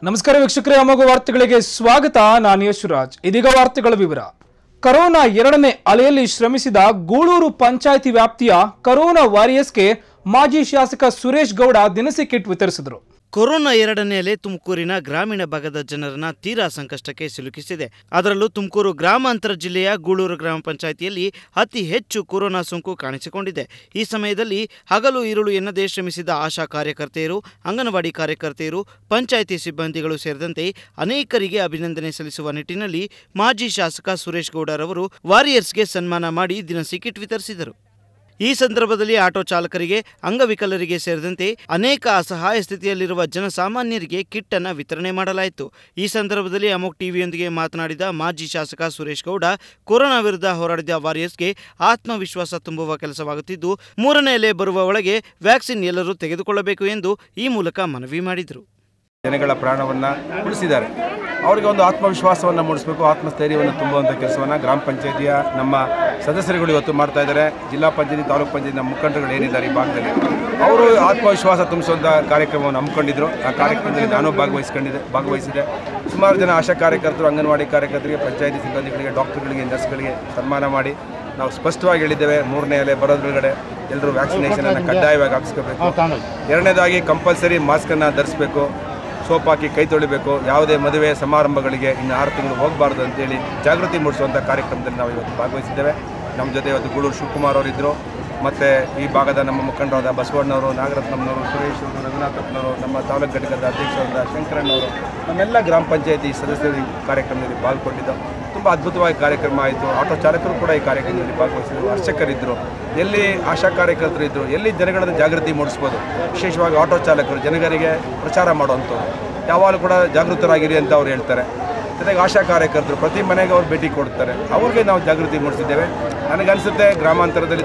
ನಮಸ್ಕಾರ ವೀಕ್ಷಕರೇ ಅಮೋಘ ವಾರ್ತೆಗಳಿಗೆ ಸ್ವಾಗತ ನಾನು ಯಶುರಾಜ್ ಇದೀಗ ವಾರ್ತೆಗಳ ವಿವರ ಕರೋನಾ ಎರಡನೇ ಅಲೆಯಲ್ಲಿ ಶ್ರಮಿಸಿದ ಗೂಳೂರು ಪಂಚಾಯಿತಿ ವ್ಯಾಪ್ತಿಯ ಕರೋನಾ ವಾರಿಯರ್ಸ್ಗೆ ಮಾಜಿ ಶಾಸಕ ಸುರೇಶ್ ಗೌಡ ದಿನಸಿ ಕಿಟ್ ವಿತರಿಸಿದರು ಕೊರೋನಾ ಎರಡನೇ ಅಲೆ ತುಮಕೂರಿನ ಗ್ರಾಮೀಣ ಭಾಗದ ಜನರನ್ನ ತೀರಾ ಸಂಕಷ್ಟಕ್ಕೆ ಸಿಲುಕಿಸಿದೆ ಅದರಲ್ಲೂ ತುಮಕೂರು ಗ್ರಾಮಾಂತರ ಜಿಲ್ಲೆಯ ಗೂಳೂರು ಗ್ರಾಮ ಪಂಚಾಯಿತಿಯಲ್ಲಿ ಅತಿ ಹೆಚ್ಚು ಕೊರೋನಾ ಸೋಂಕು ಕಾಣಿಸಿಕೊಂಡಿದೆ ಈ ಸಮಯದಲ್ಲಿ ಹಗಲು ಇರುಳು ಎನ್ನದೇ ಶ್ರಮಿಸಿದ ಆಶಾ ಕಾರ್ಯಕರ್ತೆಯರು ಅಂಗನವಾಡಿ ಕಾರ್ಯಕರ್ತೆಯರು ಪಂಚಾಯಿತಿ ಸಿಬ್ಬಂದಿಗಳು ಸೇರಿದಂತೆ ಅನೇಕರಿಗೆ ಅಭಿನಂದನೆ ಸಲ್ಲಿಸುವ ನಿಟ್ಟಿನಲ್ಲಿ ಮಾಜಿ ಶಾಸಕ ಸುರೇಶ್ ಗೌಡರವರು ವಾರಿಯರ್ಸ್ಗೆ ಸನ್ಮಾನ ಮಾಡಿ ದಿನಸಿ ಕಿಟ್ ವಿತರಿಸಿದರು ಈ ಸಂದರ್ಭದಲ್ಲಿ ಆಟೋ ಚಾಲಕರಿಗೆ ಅಂಗವಿಕಲರಿಗೆ ಸೇರಿದಂತೆ ಅನೇಕ ಅಸಹಾಯ ಸ್ಥಿತಿಯಲ್ಲಿರುವ ಜನಸಾಮಾನ್ಯರಿಗೆ ಕಿಟ್ ಅನ್ನ ವಿತರಣೆ ಮಾಡಲಾಯಿತು ಈ ಸಂದರ್ಭದಲ್ಲಿ ಅಮೋಕ್ ಟಿವಿಯೊಂದಿಗೆ ಮಾತನಾಡಿದ ಮಾಜಿ ಶಾಸಕ ಸುರೇಶ್ ಗೌಡ ಕೊರೋನಾ ವಿರುದ್ಧ ಹೋರಾಡಿದ ವಾರಿಯರ್ಸ್ಗೆ ಆತ್ಮವಿಶ್ವಾಸ ತುಂಬುವ ಕೆಲಸವಾಗುತ್ತಿದ್ದು ಮೂರನೇ ಅಲೆ ಬರುವ ಒಳಗೆ ವ್ಯಾಕ್ಸಿನ್ ಎಲ್ಲರೂ ತೆಗೆದುಕೊಳ್ಳಬೇಕು ಎಂದು ಈ ಮೂಲಕ ಮನವಿ ಮಾಡಿದರು ಜನಗಳ ಪ್ರಾಣವನ್ನು ಉಳಿಸಿದ್ದಾರೆ ಅವರಿಗೆ ಒಂದು ಆತ್ಮವಿಶ್ವಾಸವನ್ನು ಮೂಡಿಸಬೇಕು ಆತ್ಮಸ್ಥೈರ್ಯವನ್ನು ತುಂಬುವಂಥ ಕೆಲಸವನ್ನು ಗ್ರಾಮ ಪಂಚಾಯತಿಯ ನಮ್ಮ ಸದಸ್ಯರುಗಳು ಇವತ್ತು ಮಾಡ್ತಾ ಇದ್ದಾರೆ ಜಿಲ್ಲಾ ಪಂಚಾಯತಿ ತಾಲೂಕು ಪಂಚಾಯತಿ ನಮ್ಮ ಮುಖಂಡರುಗಳು ಏನಿದ್ದಾರೆ ಈ ಭಾಗದಲ್ಲಿ ಅವರು ಆತ್ಮವಿಶ್ವಾಸ ತುಂಬಿಸುವಂಥ ಕಾರ್ಯಕ್ರಮವನ್ನು ಹಮ್ಮಿಕೊಂಡಿದ್ದರು ಆ ಕಾರ್ಯಕ್ರಮದಲ್ಲಿ ನಾನು ಭಾಗವಹಿಸ್ಕೊಂಡಿದ್ದೆ ಭಾಗವಹಿಸಿದೆ ಸುಮಾರು ಜನ ಆಶಾ ಕಾರ್ಯಕರ್ತರು ಅಂಗನವಾಡಿ ಕಾರ್ಯಕರ್ತರಿಗೆ ಪಂಚಾಯತಿ ಸಿಬ್ಬಂದಿಗಳಿಗೆ ಡಾಕ್ಟರ್ಗಳಿಗೆ ನರ್ಸ್ಗಳಿಗೆ ಸನ್ಮಾನ ಮಾಡಿ ನಾವು ಸ್ಪಷ್ಟವಾಗಿ ಹೇಳಿದ್ದೇವೆ ಮೂರನೇ ಅಲೆ ಬರೋದ್ರೊಳಗಡೆ ಎಲ್ಲರೂ ವ್ಯಾಕ್ಸಿನೇಷನನ್ನು ಕಡ್ಡಾಯವಾಗಿ ಹಾಕಿಸ್ಕೋಬೇಕು ಎರಡನೇದಾಗಿ ಕಂಪಲ್ಸರಿ ಮಾಸ್ಕನ್ನು ಧರಿಸಬೇಕು ಸೋಪ್ ಹಾಕಿ ಕೈ ತೊಳಿಬೇಕು ಯಾವುದೇ ಮದುವೆ ಸಮಾರಂಭಗಳಿಗೆ ಇನ್ನು ಆರು ತಿಂಗಳು ಹೋಗಬಾರ್ದು ಅಂತೇಳಿ ಜಾಗೃತಿ ಮೂಡಿಸುವಂಥ ಕಾರ್ಯಕ್ರಮದಲ್ಲಿ ನಾವು ಇವತ್ತು ಭಾಗವಹಿಸಿದ್ದೇವೆ ನಮ್ಮ ಜೊತೆ ಇವತ್ತು ಗೂಳೂರು ಶಿವಕುಮಾರ್ ಅವರಿದ್ದರು ಮತ್ತು ಈ ಭಾಗದ ನಮ್ಮ ಮುಖಂಡರಾದ ಬಸವಣ್ಣವರು ನಾಗರತ್ನಮ್ಮನವರು ಸುರೇಶ್ ಅವರು ರಘುನಾಥಪ್ಪನವರು ನಮ್ಮ ತಾಲೂಕು ಘಟಕದ ಅಧ್ಯಕ್ಷರಾದ ಶಂಕರಣ್ಣವರು ನಮ್ಮೆಲ್ಲ ಗ್ರಾಮ ಪಂಚಾಯತಿ ಸದಸ್ಯರು ಈ ಕಾರ್ಯಕ್ರಮದಲ್ಲಿ ಪಾಲ್ಗೊಂಡಿದ್ದು ತುಂಬ ಅದ್ಭುತವಾಗಿ ಕಾರ್ಯಕ್ರಮ ಆಯಿತು ಆಟೋ ಚಾಲಕರು ಕೂಡ ಈ ಕಾರ್ಯಕ್ರಮದಲ್ಲಿ ಭಾಗವಹಿಸಿದರು ಅರ್ಚಕರಿದ್ದರು ಎಲ್ಲಿ ಆಶಾ ಕಾರ್ಯಕರ್ತರು ಇದ್ದರು ಎಲ್ಲಿ ಜನಗಳನ್ನು ಜಾಗೃತಿ ಮೂಡಿಸ್ಬೋದು ವಿಶೇಷವಾಗಿ ಆಟೋ ಚಾಲಕರು ಜನಗರಿಗೆ ಪ್ರಚಾರ ಮಾಡುವಂಥವ್ರು ಯಾವಾಗಲೂ ಕೂಡ ಜಾಗೃತರಾಗಿರಿ ಅಂತ ಅವ್ರು ಹೇಳ್ತಾರೆ ಜೊತೆಗೆ ಆಶಾ ಕಾರ್ಯಕರ್ತರು ಪ್ರತಿ ಮನೆಗೆ ಅವ್ರು ಭೇಟಿ ಕೊಡ್ತಾರೆ ಅವ್ರಿಗೆ ನಾವು ಜಾಗೃತಿ ಮೂಡಿಸಿದ್ದೇವೆ ನನಗನ್ಸುತ್ತೆ ಗ್ರಾಮಾಂತರದಲ್ಲಿ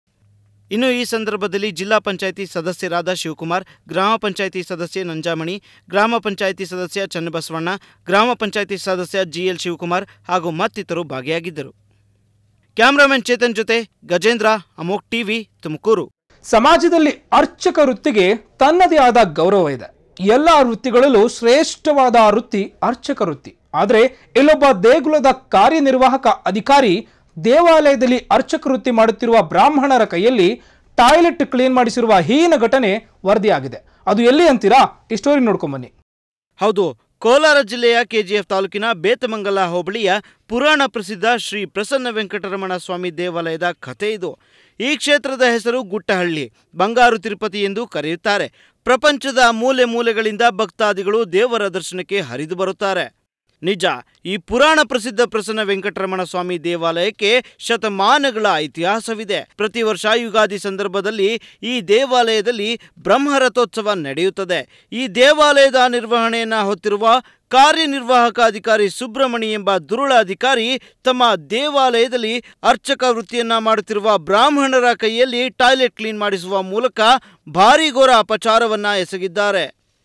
ಇನ್ನು ಈ ಸಂದರ್ಭದಲ್ಲಿ ಜಿಲ್ಲಾ ಪಂಚಾಯಿತಿ ಸದಸ್ಯರಾದ ಶಿವಕುಮಾರ್ ಗ್ರಾಮ ಪಂಚಾಯಿತಿ ಸದಸ್ಯೆ ನಂಜಾಮಣಿ ಗ್ರಾಮ ಪಂಚಾಯಿತಿ ಸದಸ್ಯ ಚನ್ನಬಸವಣ್ಣ ಗ್ರಾಮ ಪಂಚಾಯಿತಿ ಸದಸ್ಯ ಜಿಎಲ್ ಶಿವಕುಮಾರ್ ಹಾಗೂ ಮತ್ತಿತರರು ಭಾಗಿಯಾಗಿದ್ದರು ಕ್ಯಾಮರಾಮನ್ ಚೇತನ್ ಜೊತೆ ಗಜೇಂದ್ರ ಅಮೋಕ್ ಟಿವಿ ತುಮಕೂರು ಸಮಾಜದಲ್ಲಿ ಅರ್ಚಕ ವೃತ್ತಿಗೆ ತನ್ನದೇ ಆದ ಗೌರವ ಇದೆ ಎಲ್ಲ ವೃತ್ತಿಗಳಲ್ಲೂ ಶ್ರೇಷ್ಠವಾದ ವೃತ್ತಿ ಅರ್ಚಕ ವೃತ್ತಿ ಆದರೆ ಇಲ್ಲೊಬ್ಬ ದೇಗುಲದ ಕಾರ್ಯನಿರ್ವಾಹಕ ಅಧಿಕಾರಿ ದೇವಾಲಯದಲ್ಲಿ ಅರ್ಚಕ ವೃತ್ತಿ ಮಾಡುತ್ತಿರುವ ಬ್ರಾಹ್ಮಣರ ಕೈಯಲ್ಲಿ ಟಾಯ್ಲೆಟ್ ಕ್ಲೀನ್ ಮಾಡಿಸಿರುವ ಹೀನ ಘಟನೆ ವರದಿಯಾಗಿದೆ ಅದು ಎಲ್ಲಿ ಅಂತೀರಾ ಈ ಸ್ಟೋರಿ ನೋಡ್ಕೊಂಬನ್ನಿ ಹೌದು ಕೋಲಾರ ಜಿಲ್ಲೆಯ ಕೆಜಿಎಫ್ ತಾಲೂಕಿನ ಬೇತಮಂಗಲ ಹೋಬಳಿಯ ಪುರಾಣ ಪ್ರಸಿದ್ಧ ಶ್ರೀ ಪ್ರಸನ್ನ ವೆಂಕಟರಮಣ ಸ್ವಾಮಿ ದೇವಾಲಯದ ಕಥೆ ಇದು ಈ ಕ್ಷೇತ್ರದ ಹೆಸರು ಗುಟ್ಟಹಳ್ಳಿ ಬಂಗಾರು ತಿರುಪತಿ ಎಂದು ಕರೆಯುತ್ತಾರೆ ಪ್ರಪಂಚದ ಮೂಲೆ ಮೂಲೆಗಳಿಂದ ಭಕ್ತಾದಿಗಳು ದೇವರ ದರ್ಶನಕ್ಕೆ ಹರಿದು ಬರುತ್ತಾರೆ ನಿಜ ಈ ಪುರಾಣ ಪ್ರಸಿದ್ಧ ಪ್ರಸನ್ನ ವೆಂಕಟರಮಣ ಸ್ವಾಮಿ ದೇವಾಲಯಕ್ಕೆ ಶತಮಾನಗಳ ಇತಿಹಾಸವಿದೆ ಪ್ರತಿ ವರ್ಷ ಯುಗಾದಿ ಸಂದರ್ಭದಲ್ಲಿ ಈ ದೇವಾಲಯದಲ್ಲಿ ಬ್ರಹ್ಮರಥೋತ್ಸವ ನಡೆಯುತ್ತದೆ ಈ ದೇವಾಲಯದ ನಿರ್ವಹಣೆಯನ್ನ ಹೊತ್ತಿರುವ ಕಾರ್ಯನಿರ್ವಾಹಕ ಅಧಿಕಾರಿ ಸುಬ್ರಹ್ಮಣಿ ಎಂಬ ದುರುಳ ಅಧಿಕಾರಿ ತಮ್ಮ ದೇವಾಲಯದಲ್ಲಿ ಅರ್ಚಕ ವೃತ್ತಿಯನ್ನ ಮಾಡುತ್ತಿರುವ ಬ್ರಾಹ್ಮಣರ ಕೈಯಲ್ಲಿ ಟಾಯ್ಲೆಟ್ ಕ್ಲೀನ್ ಮಾಡಿಸುವ ಮೂಲಕ ಭಾರಿ ಘೋರ ಅಪಚಾರವನ್ನ ಎಸಗಿದ್ದಾರೆ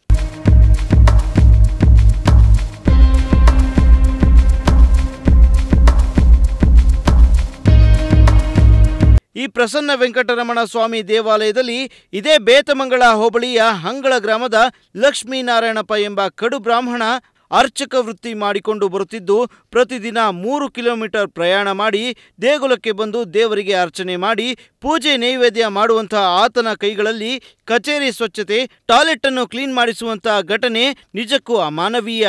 ಈ ಪ್ರಸನ್ನ ವೆಂಕಟರಮಣ ಸ್ವಾಮಿ ದೇವಾಲಯದಲ್ಲಿ ಇದೇ ಬೇತಮಂಗಳ ಹೋಬಳಿಯ ಹಂಗಳ ಗ್ರಾಮದ ಲಕ್ಷ್ಮೀನಾರಾಯಣಪ್ಪ ಎಂಬ ಕಡು ಬ್ರಾಹ್ಮಣ ಅರ್ಚಕ ವೃತ್ತಿ ಮಾಡಿಕೊಂಡು ಬರುತ್ತಿದ್ದು ಪ್ರತಿದಿನ ಮೂರು ಕಿಲೋಮೀಟರ್ ಪ್ರಯಾಣ ಮಾಡಿ ದೇಗುಲಕ್ಕೆ ಬಂದು ದೇವರಿಗೆ ಅರ್ಚನೆ ಮಾಡಿ ಪೂಜೆ ನೈವೇದ್ಯ ಮಾಡುವಂತಹ ಆತನ ಕೈಗಳಲ್ಲಿ ಕಚೇರಿ ಸ್ವಚ್ಛತೆ ಟಾಯ್ಲೆಟ್ ಅನ್ನು ಕ್ಲೀನ್ ಮಾಡಿಸುವಂತಹ ಘಟನೆ ನಿಜಕ್ಕೂ ಅಮಾನವೀಯ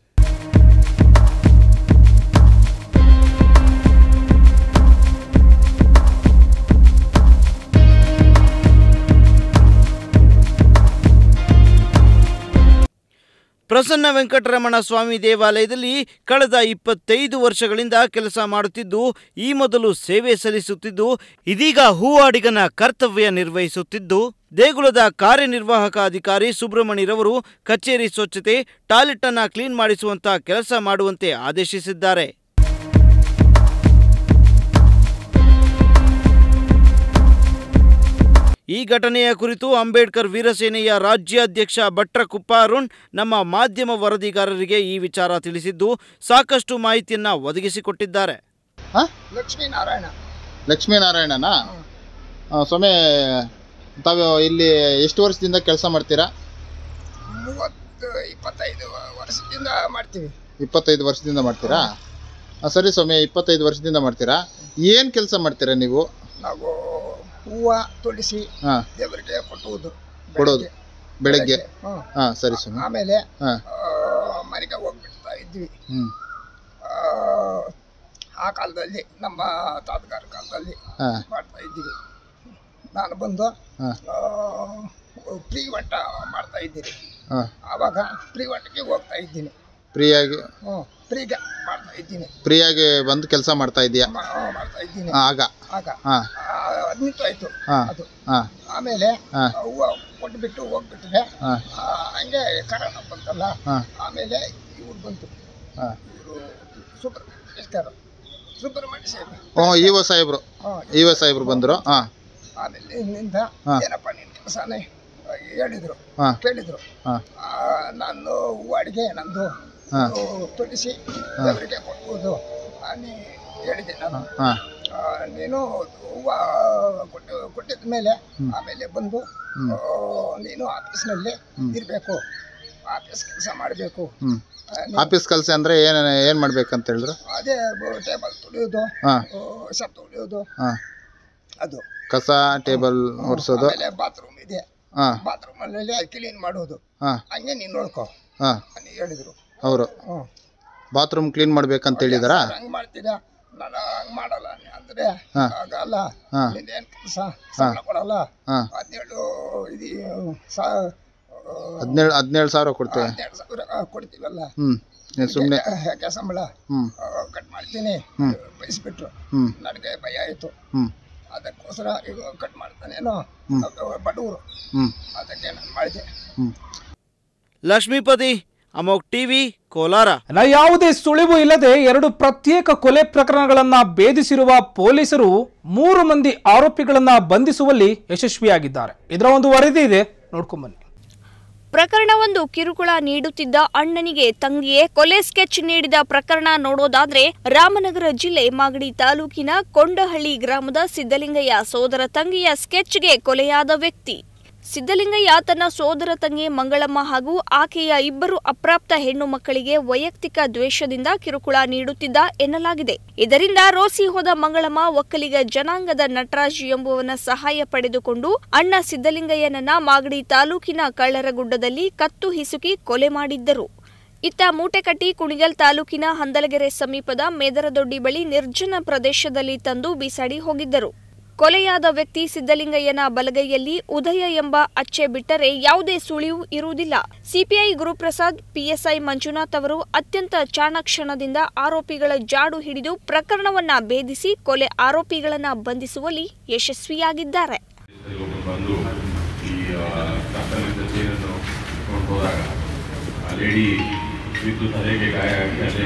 ಪ್ರಸನ್ನ ವೆಂಕಟರಮಣ ಸ್ವಾಮಿ ದೇವಾಲಯದಲ್ಲಿ ಕಳೆದ ಇಪ್ಪತ್ತೈದು ವರ್ಷಗಳಿಂದ ಕೆಲಸ ಮಾಡುತ್ತಿದ್ದು ಈ ಮೊದಲು ಸೇವೆ ಸಲ್ಲಿಸುತ್ತಿದ್ದು ಇದೀಗ ಹೂವಾಡಿಗನ ಕರ್ತವ್ಯ ನಿರ್ವಹಿಸುತ್ತಿದ್ದು ದೇಗುಲದ ಕಾರ್ಯನಿರ್ವಾಹಕ ಅಧಿಕಾರಿ ಸುಬ್ರಹ್ಮಣಿರವರು ಕಚೇರಿ ಸ್ವಚ್ಛತೆ ಟಾಯ್ಲೆಟ್ ಅನ್ನ ಕ್ಲೀನ್ ಮಾಡಿಸುವಂತ ಕೆಲಸ ಮಾಡುವಂತೆ ಆದೇಶಿಸಿದ್ದಾರೆ ಈ ಘಟನೆಯ ಕುರಿತು ಅಂಬೇಡ್ಕರ್ ವೀರಸೇನೆಯ ರಾಜ್ಯಾಧ್ಯಕ್ಷ ಭಟ್ರಕುಪ್ಪ ಅರುಣ್ ನಮ್ಮ ಮಾಧ್ಯಮ ವರದಿಗಾರರಿಗೆ ಈ ವಿಚಾರ ತಿಳಿಸಿದ್ದು ಸಾಕಷ್ಟು ಮಾಹಿತಿಯನ್ನ ಒದಗಿಸಿಕೊಟ್ಟಿದ್ದಾರೆ ಹಾಂ ಲಕ್ಷ್ಮೀನಾರಾಯಣ ಲಕ್ಷ್ಮೀನಾರಾಯಣನಾ ಆ, ಸ್ವಾಮಿ ತಾವು ಇಲ್ಲಿ ಎಷ್ಟು ವರ್ಷದಿಂದ ಕೆಲಸ ಮಾಡ್ತೀರಾ ಮೂವತ್ತು ಒಂದು ಇಪ್ಪತ್ತೈದು ವರ್ಷದಿಂದ ಮಾಡ್ತೀವಿ ಇಪ್ಪತ್ತೈದು ವರ್ಷದಿಂದ ಮಾಡ್ತೀರಾ ಆ, ಸರಿ ಸ್ವಾಮಿ ಇಪ್ಪತ್ತೈದು ವರ್ಷದಿಂದ ಮಾಡ್ತೀರಾ ಏನು ಕೆಲಸ ಮಾಡ್ತೀರಾ ನೀವು ನಾವು ಹೂವು ತುಳಸಿ ಹಾಂ ದೇವರಿಗೆ ಕೊಟ್ಟುವುದು ಕೊಡೋದು ಬೆಳಗ್ಗೆ ಹ್ಞೂ ಹಾಂ ಸರಿ ಸ್ವಾಮಿ ಆಮೇಲೆ ಹಾಂ ಆ, ಮನೆಗೆ ಹೋಗ್ಬಿಡ್ತಾ ಇದ್ವಿ ಹ್ಞೂ ಆ, ಆ ಕಾಲದಲ್ಲಿ ನಮ್ಮ ತಾತಗಾರ ಕಾಲದಲ್ಲಿ ಹಾಂ ಮಾಡ್ತಾ ಇದ್ದೀವಿ ನಾನು ಬಂದು ಹಾಂ ಫ್ರೀ ವಂಟ ಮಾಡ್ತಾ ಇದ್ದೀನಿ ಹಾಂ ಆವಾಗ ಫ್ರೀ ವಂಟಕ್ಕೆ ಹೋಗ್ತಾ ಇದ್ದೀನಿ ಫ್ರೀಯಾಗಿ ಹ್ಞೂ ಫ್ರೀಗೆ ಮಾಡ್ತಾ ಇದ್ದೀನಿ ಫ್ರೀಯಾಗಿ ಬಂದು ಕೆಲಸ ಮಾಡ್ತಾ ಇದೀಯಾ ಮಾ- ಮಾಡ್ತಾ ಇದ್ದೀನಿ ಆಗ ಆಗ ಹಾಂ ಆ, ಅದು ನಿಂತೋಯ್ತು ಹಾಂ ಅದು ಹಾಂ ಆಮೇಲೆ ಹಾಂ. ಹೂವು ಕೊಟ್ಬಿಟ್ಟು ಹೋಗ್ಬಿಟ್ರೆ ಹಾಂ ಆ, ಹಂಗೆ ಕರೋನ ಬಂತಲ್ಲ ಹಾಂ ಆಮೇಲೆ ಇವ್ರು ಬಂತು ಹಾಂ ಇವರು ಸೂಪರ್ ಎಸ್ಕಾರ ಸುಬ್ರಹ್ಮಣ್ಯ ಸಾಹೇಬ್ ಹ್ಞೂ ಇ ಒ ಸಾಹೇಬ್ರು ಹಾಂ ಇ ಒ ಸಾಹೇಬ್ರು ಬಂದರು ಹಾಂ ಆಮೇಲೆ ನಿಂದ ಹಾಂ. ಏನಪ್ಪ ನಿನ್ನ ಕೆಲಸನೇ ಹೇಳಿದ್ರು ಹಾಂ ಕೇಳಿದ್ರು ಹಾಂ ಆ, ನಾನು ಹೂವು ಅಡಿಗೆ ನಂದು ಹಾಂ. ಇದು ತುಳಸಿ ದೇವರಿಗೆ ಕೊಡ್ಬೋದು ನೀ ಹೇಳಿದೆ ನಾನು ಹಾಂ ಆ, ನೀನು ಹೂವು ಕೊಟ್ಟು ಕೊಟ್ಟಿದ ಮೇಲೆ ಆಮೇಲೆ ಬಂದು ಆ, ನೀನು ಆಫೀಸ್ನಲ್ಲಿ ಇರಬೇಕು ಆಫೀಸ್ ಕೆಲಸ ಮಾಡಬೇಕು ಹ್ಞೂ ಆಫೀಸ್ ಕೆಲಸ ಅಂದರೆ ಏನು ಏನು ಮಾಡ್ಬೇಕಂತ ಹೇಳಿದ್ರು ಅದೇ ಟೇಬಲ್ ತುಳಿಯೋದು ಹಾಂ ಸ ತುಳಿಯೋದು ಹಾಂ ಅದು ಕಸ ಟೇಬಲ್ ಒರೆಸೋದು ಆಮೇಲೆ ಬಾತ್ರೂಮ್ ಇದೆ ಹಾಂ ಬಾತ್ರೂಮಲ್ಲಿ ಕ್ಲೀನ್ ಮಾಡೋದು ಹಾಂ ಹಂಗೆ ನೀನು ನೋಡ್ಕೊ ಹಾಂ ಅಂತ ಹೇಳಿದ್ರು ಅವರು ಹ್ಞೂ ಬಾತ್ರೂಮ್ ಕ್ಲೀನ್ ಮಾಡ್ಬೇಕಂತ ಹೇಳಿದಾರಾ ಹಂಗೆ ಮಾಡ್ತೀರಾ ನಾನು ಹಂಗೆ ಮಾಡಲ್ಲ ಅಂದ್ರೆ ಹಾ. ಆಗಲ್ಲ ಹಾ. ನಿಂದೇನು ಕೆಲಸ ಸಂಬಳ ಕೊಡಲ್ಲ ಹಾಂ ಹದಿನೇಳು ಇದು ಸಾ ಹದಿನೇಳು ಹದಿನೇಳು ಸಾವಿರ ಕೊಡ್ತೇವೆ ಹನ್ನೆರಡು ಸಾವಿರ ಕೊಡ್ತೀವಲ್ಲ ಹ್ಞೂ ಸುಮ್ಮನೆ ಯಾಕೆ ಸಂಬಳ ಹ್ಞೂ ಕಟ್ ಮಾಡ್ತೀನಿ ಹ್ಮ್. ಬಯಸ್ಬಿಟ್ರು ಹ್ಞೂ ನನಗೆ ಭಯ ಆಯಿತು ಹ್ಞೂ ಅದಕ್ಕೋಸ್ಕರ ಈಗ ಕಟ್ ಮಾಡ್ತಾನೇನೋ ಹ್ಮ್. ಬಡವರು ಹ್ಞೂ ಅದಕ್ಕೆ ನಾನು ಮಾಡಿದೆ ಹ್ಞೂ ಲಕ್ಷ್ಮೀಪತಿ ಅಮೋಕ್ ಟಿವಿ ಕೋಲಾರ ನ ಯಾವುದೇ ಸುಳಿವು ಇಲ್ಲದೆ ಎರಡು ಪ್ರತ್ಯೇಕ ಕೊಲೆ ಪ್ರಕರಣಗಳನ್ನ ಭೇದಿಸಿರುವ ಪೊಲೀಸರು ಮೂರು ಮಂದಿ ಆರೋಪಿಗಳನ್ನ ಬಂಧಿಸುವಲ್ಲಿ ಯಶಸ್ವಿಯಾಗಿದ್ದಾರೆ ಇದರ ಒಂದು ವರದಿ ಇದೆ ನೋಡ್ಕೊಂಬನ್ನಿ ಪ್ರಕರಣವೊಂದು ಕಿರುಕುಳ ನೀಡುತ್ತಿದ್ದ ಅಣ್ಣನಿಗೆ ತಂಗಿಯೇ ಕೊಲೆ ಸ್ಕೆಚ್ ನೀಡಿದ ಪ್ರಕರಣ ನೋಡೋದಾದ್ರೆ ರಾಮನಗರ ಜಿಲ್ಲೆ ಮಾಗಡಿ ತಾಲೂಕಿನ ಕೊಂಡಹಳ್ಳಿ ಗ್ರಾಮದ ಸಿದ್ದಲಿಂಗಯ್ಯ ಸೋದರ ತಂಗಿಯ ಸ್ಕೆಚ್ಗೆ ಕೊಲೆಯಾದ ವ್ಯಕ್ತಿ ಸಿದ್ದಲಿಂಗಯ್ಯ ತನ್ನ ಸೋದರ ತಂಗಿ ಮಂಗಳಮ್ಮ ಹಾಗೂ ಆಕೆಯ ಇಬ್ಬರು ಅಪ್ರಾಪ್ತ ಹೆಣ್ಣು ಮಕ್ಕಳಿಗೆ ವೈಯಕ್ತಿಕ ದ್ವೇಷದಿಂದ ಕಿರುಕುಳ ನೀಡುತ್ತಿದ್ದ ಎನ್ನಲಾಗಿದೆ ಇದರಿಂದ ರೋಸಿ ಹೋದ ಮಂಗಳಮ್ಮ ಒಕ್ಕಲಿಗ ಜನಾಂಗದ ನಟರಾಜ್ ಎಂಬುವನ ಸಹಾಯ ಪಡೆದುಕೊಂಡು ಅಣ್ಣ ಸಿದ್ದಲಿಂಗಯ್ಯನನ್ನ ಮಾಗಡಿ ತಾಲೂಕಿನ ಕಳ್ಳರಗುಡ್ಡದಲ್ಲಿ ಕತ್ತು ಹಿಸುಕಿ ಕೊಲೆ ಮಾಡಿದ್ದರು ಇತ್ತ ಮೂಟೆಕಟ್ಟಿ ಕುಣಿಗಲ್ ತಾಲೂಕಿನ ಹಂದಲಗೆರೆ ಸಮೀಪದ ಮೇದರದೊಡ್ಡಿ ಬಳಿ ನಿರ್ಜನ ಪ್ರದೇಶದಲ್ಲಿ ತಂದು ಬೀಸಾಡಿ ಹೋಗಿದ್ದರು ಕೊಲೆಯಾದ ವ್ಯಕ್ತಿ ಸಿದ್ದಲಿಂಗಯ್ಯನ ಬಲಗೈಯಲ್ಲಿ ಉದಯ ಎಂಬ ಅಚ್ಚೆ ಬಿಟ್ಟರೆ ಯಾವುದೇ ಸುಳಿವು ಇರುವುದಿಲ್ಲ ಸಿಪಿಐ ಗುರುಪ್ರಸಾದ್ ಪಿಎಸ್ಐ ಮಂಜುನಾಥ್ ಅವರು ಅತ್ಯಂತ ಚಾಣಕ್ಷಣದಿಂದ ಆರೋಪಿಗಳ ಜಾಡು ಹಿಡಿದು ಪ್ರಕರಣವನ್ನ ಭೇದಿಸಿ ಕೊಲೆ ಆರೋಪಿಗಳನ್ನ ಬಂಧಿಸುವಲ್ಲಿ ಯಶಸ್ವಿಯಾಗಿದ್ದಾರೆ ಒಬ್ಬರು ಬಂದು ಈ ಕತ್ತಲಿದ್ದ ಚೇರನ್ನು ಇಟ್ಕೊಂಡು ಹೋದಾಗ ಆ ಲೇಡಿ ವಿದ್ಯುತ್ ತಲೆಗೆ ಗಾಯ ಆಗಿ ಅಲ್ಲೇ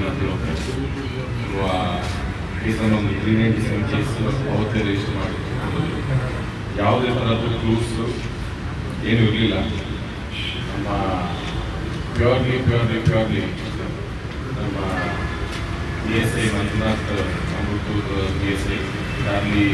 ಸ್ಪಾಟಿನ ಕೇಸನ್ನು ಒಂದು ತ್ರೀ ನೈಂಟಿ ಸೆವೆನ್ ಕೇಸ್ ಅವತ್ತೇ ರಿಜಿಸ್ಟರ್ ಮಾಡಿದ್ರು ಯಾವುದೇ ಥರದ್ದು ಕ್ಲೂಸ್ ಏನೂ ಇರಲಿಲ್ಲ ನಮ್ಮ ಪ್ಯೂರ್ಲಿ ಪ್ಯೂರ್ಲಿ ಪ್ಯೂರ್ಲಿ ನಮ್ಮ B S I Manjunath Amruthur B S I Charlie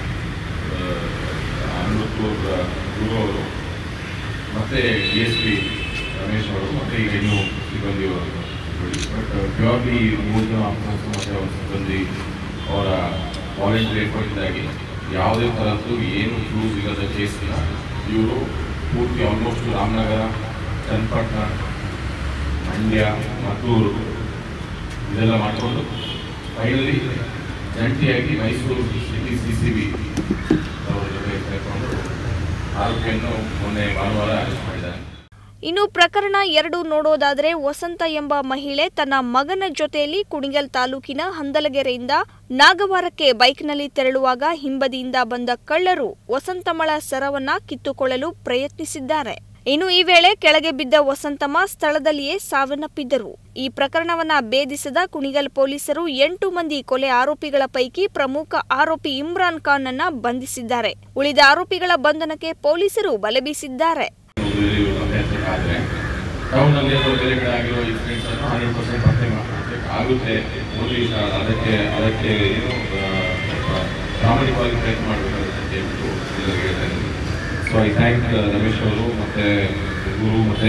Amruthur Guru ಅವರು ಮತ್ತು ಡಿ ಎಸ್ ಪಿ ರಮೇಶ್ ಅವರು ಮತ್ತು ಈಗ ಇನ್ನೂ ಸಿಬ್ಬಂದಿಯವರು ಬಟ್ ಪ್ಯೂರ್ಲಿ ಮೂರು ಜನ ಆಫೀಸರ್ಸ್ ಮತ್ತು ಅವರ ಸಿಬ್ಬಂದಿ ಅವರ ವಾಲಂಟಿಯರ್ ಎಫರ್ಟ್ದಾಗಿ ಯಾವುದೇ ಥರದ್ದು ಏನು ಕ್ಲೂಸ್ ಇಲ್ಲದ ಕೇಸ್ನ ಇವರು ಪೂರ್ತಿ ಆಲ್ಮೋಸ್ಟ್ ರಾಮನಗರ ಚನ್ನಪಟ್ಟಣ ಮಂಡ್ಯ ಮದ್ದೂರು ಇದೆಲ್ಲ ಮಾಡಿಕೊಂಡು ಫೈನಲಿ ಜಂಟಿಯಾಗಿ Mysuru city C C B ಅವರ ಜೊತೆ ಸೇರಿಕೊಂಡು ಆರೋಪಿಯನ್ನು ಮೊನ್ನೆ ಭಾನುವಾರ ಅರೆಸ್ಟ್ ಮಾಡಿದ್ದಾರೆ ಇನ್ನು ಪ್ರಕರಣ ಎರಡು ನೋಡೋದಾದ್ರೆ ವಸಂತ ಎಂಬ ಮಹಿಳೆ ತನ್ನ ಮಗನ ಜೊತೆಯಲ್ಲಿ ಕುಣಿಗಲ್ ತಾಲೂಕಿನ ಹಂದಲಗೆರೆಯಿಂದ ನಾಗವಾರಕ್ಕೆ ಬೈಕ್ನಲ್ಲಿ ತೆರಳುವಾಗ ಹಿಂಬದಿಯಿಂದ ಬಂದ ಕಳ್ಳರು ವಸಂತಮಳ ಸರವನ್ನ ಕಿತ್ತುಕೊಳ್ಳಲು ಪ್ರಯತ್ನಿಸಿದ್ದಾರೆ ಇನ್ನು ಈ ವೇಳೆ ಕೆಳಗೆ ಬಿದ್ದ ವಸಂತಮ್ಮ ಸ್ಥಳದಲ್ಲಿಯೇ ಸಾವನ್ನಪ್ಪಿದ್ದರು ಈ ಪ್ರಕರಣವನ್ನ ಭೇದಿಸಿದ ಕುಣಿಗಲ್ ಪೊಲೀಸರು ಎಂಟು ಮಂದಿ ಕೊಲೆ ಆರೋಪಿಗಳ ಪೈಕಿ ಪ್ರಮುಖ ಆರೋಪಿ ಇಮ್ರಾನ್ ಖಾನ್ ಅನ್ನ ಬಂಧಿಸಿದ್ದಾರೆ ಉಳಿದ ಆರೋಪಿಗಳ ಬಂಧನಕ್ಕೆ ಪೊಲೀಸರು ಬಲೆ ಬೀಸಿದ್ದಾರೆ ಮದುವೆಯಲ್ಲಿ ಪತ್ತೆ ಹಚ್ಚಕ್ಕಾದ್ರೆ ಟೌನಲ್ಲಿ ಅಥವಾ ಬೇರೆ ಕಡೆ ಆಗಿರೋ ಇನ್ಸಿಡೆಂಟ್ಸ್ ಅನ್ನು ಹಂಡ್ರೆಡ್ ಪರ್ಸೆಂಟ್ ಪತ್ತೆ ಮಾಡಲಿಕ್ಕೆ ಆಗುತ್ತೆ ಓನ್ಲಿ ಅದಕ್ಕೆ ಅದಕ್ಕೆ ಏನು ಆ, ಸ್ವಲ್ಪ ಪ್ರಾಮಾಣಿಕವಾಗಿ ಪ್ರಯತ್ನ ಮಾಡಬೇಕಾಗುತ್ತೆ ಅಂತ ಹೇಳ್ಬಿಟ್ಟು ಎಲ್ಲರಿಗೂ ಹೇಳ್ತಾ ಇದ್ದೀನಿ ಸೊ ಐ ಥ್ಯಾಂಕ್ ರಮೇಶ್ ಅವರು ಮತ್ತು ಗುರು ಮತ್ತು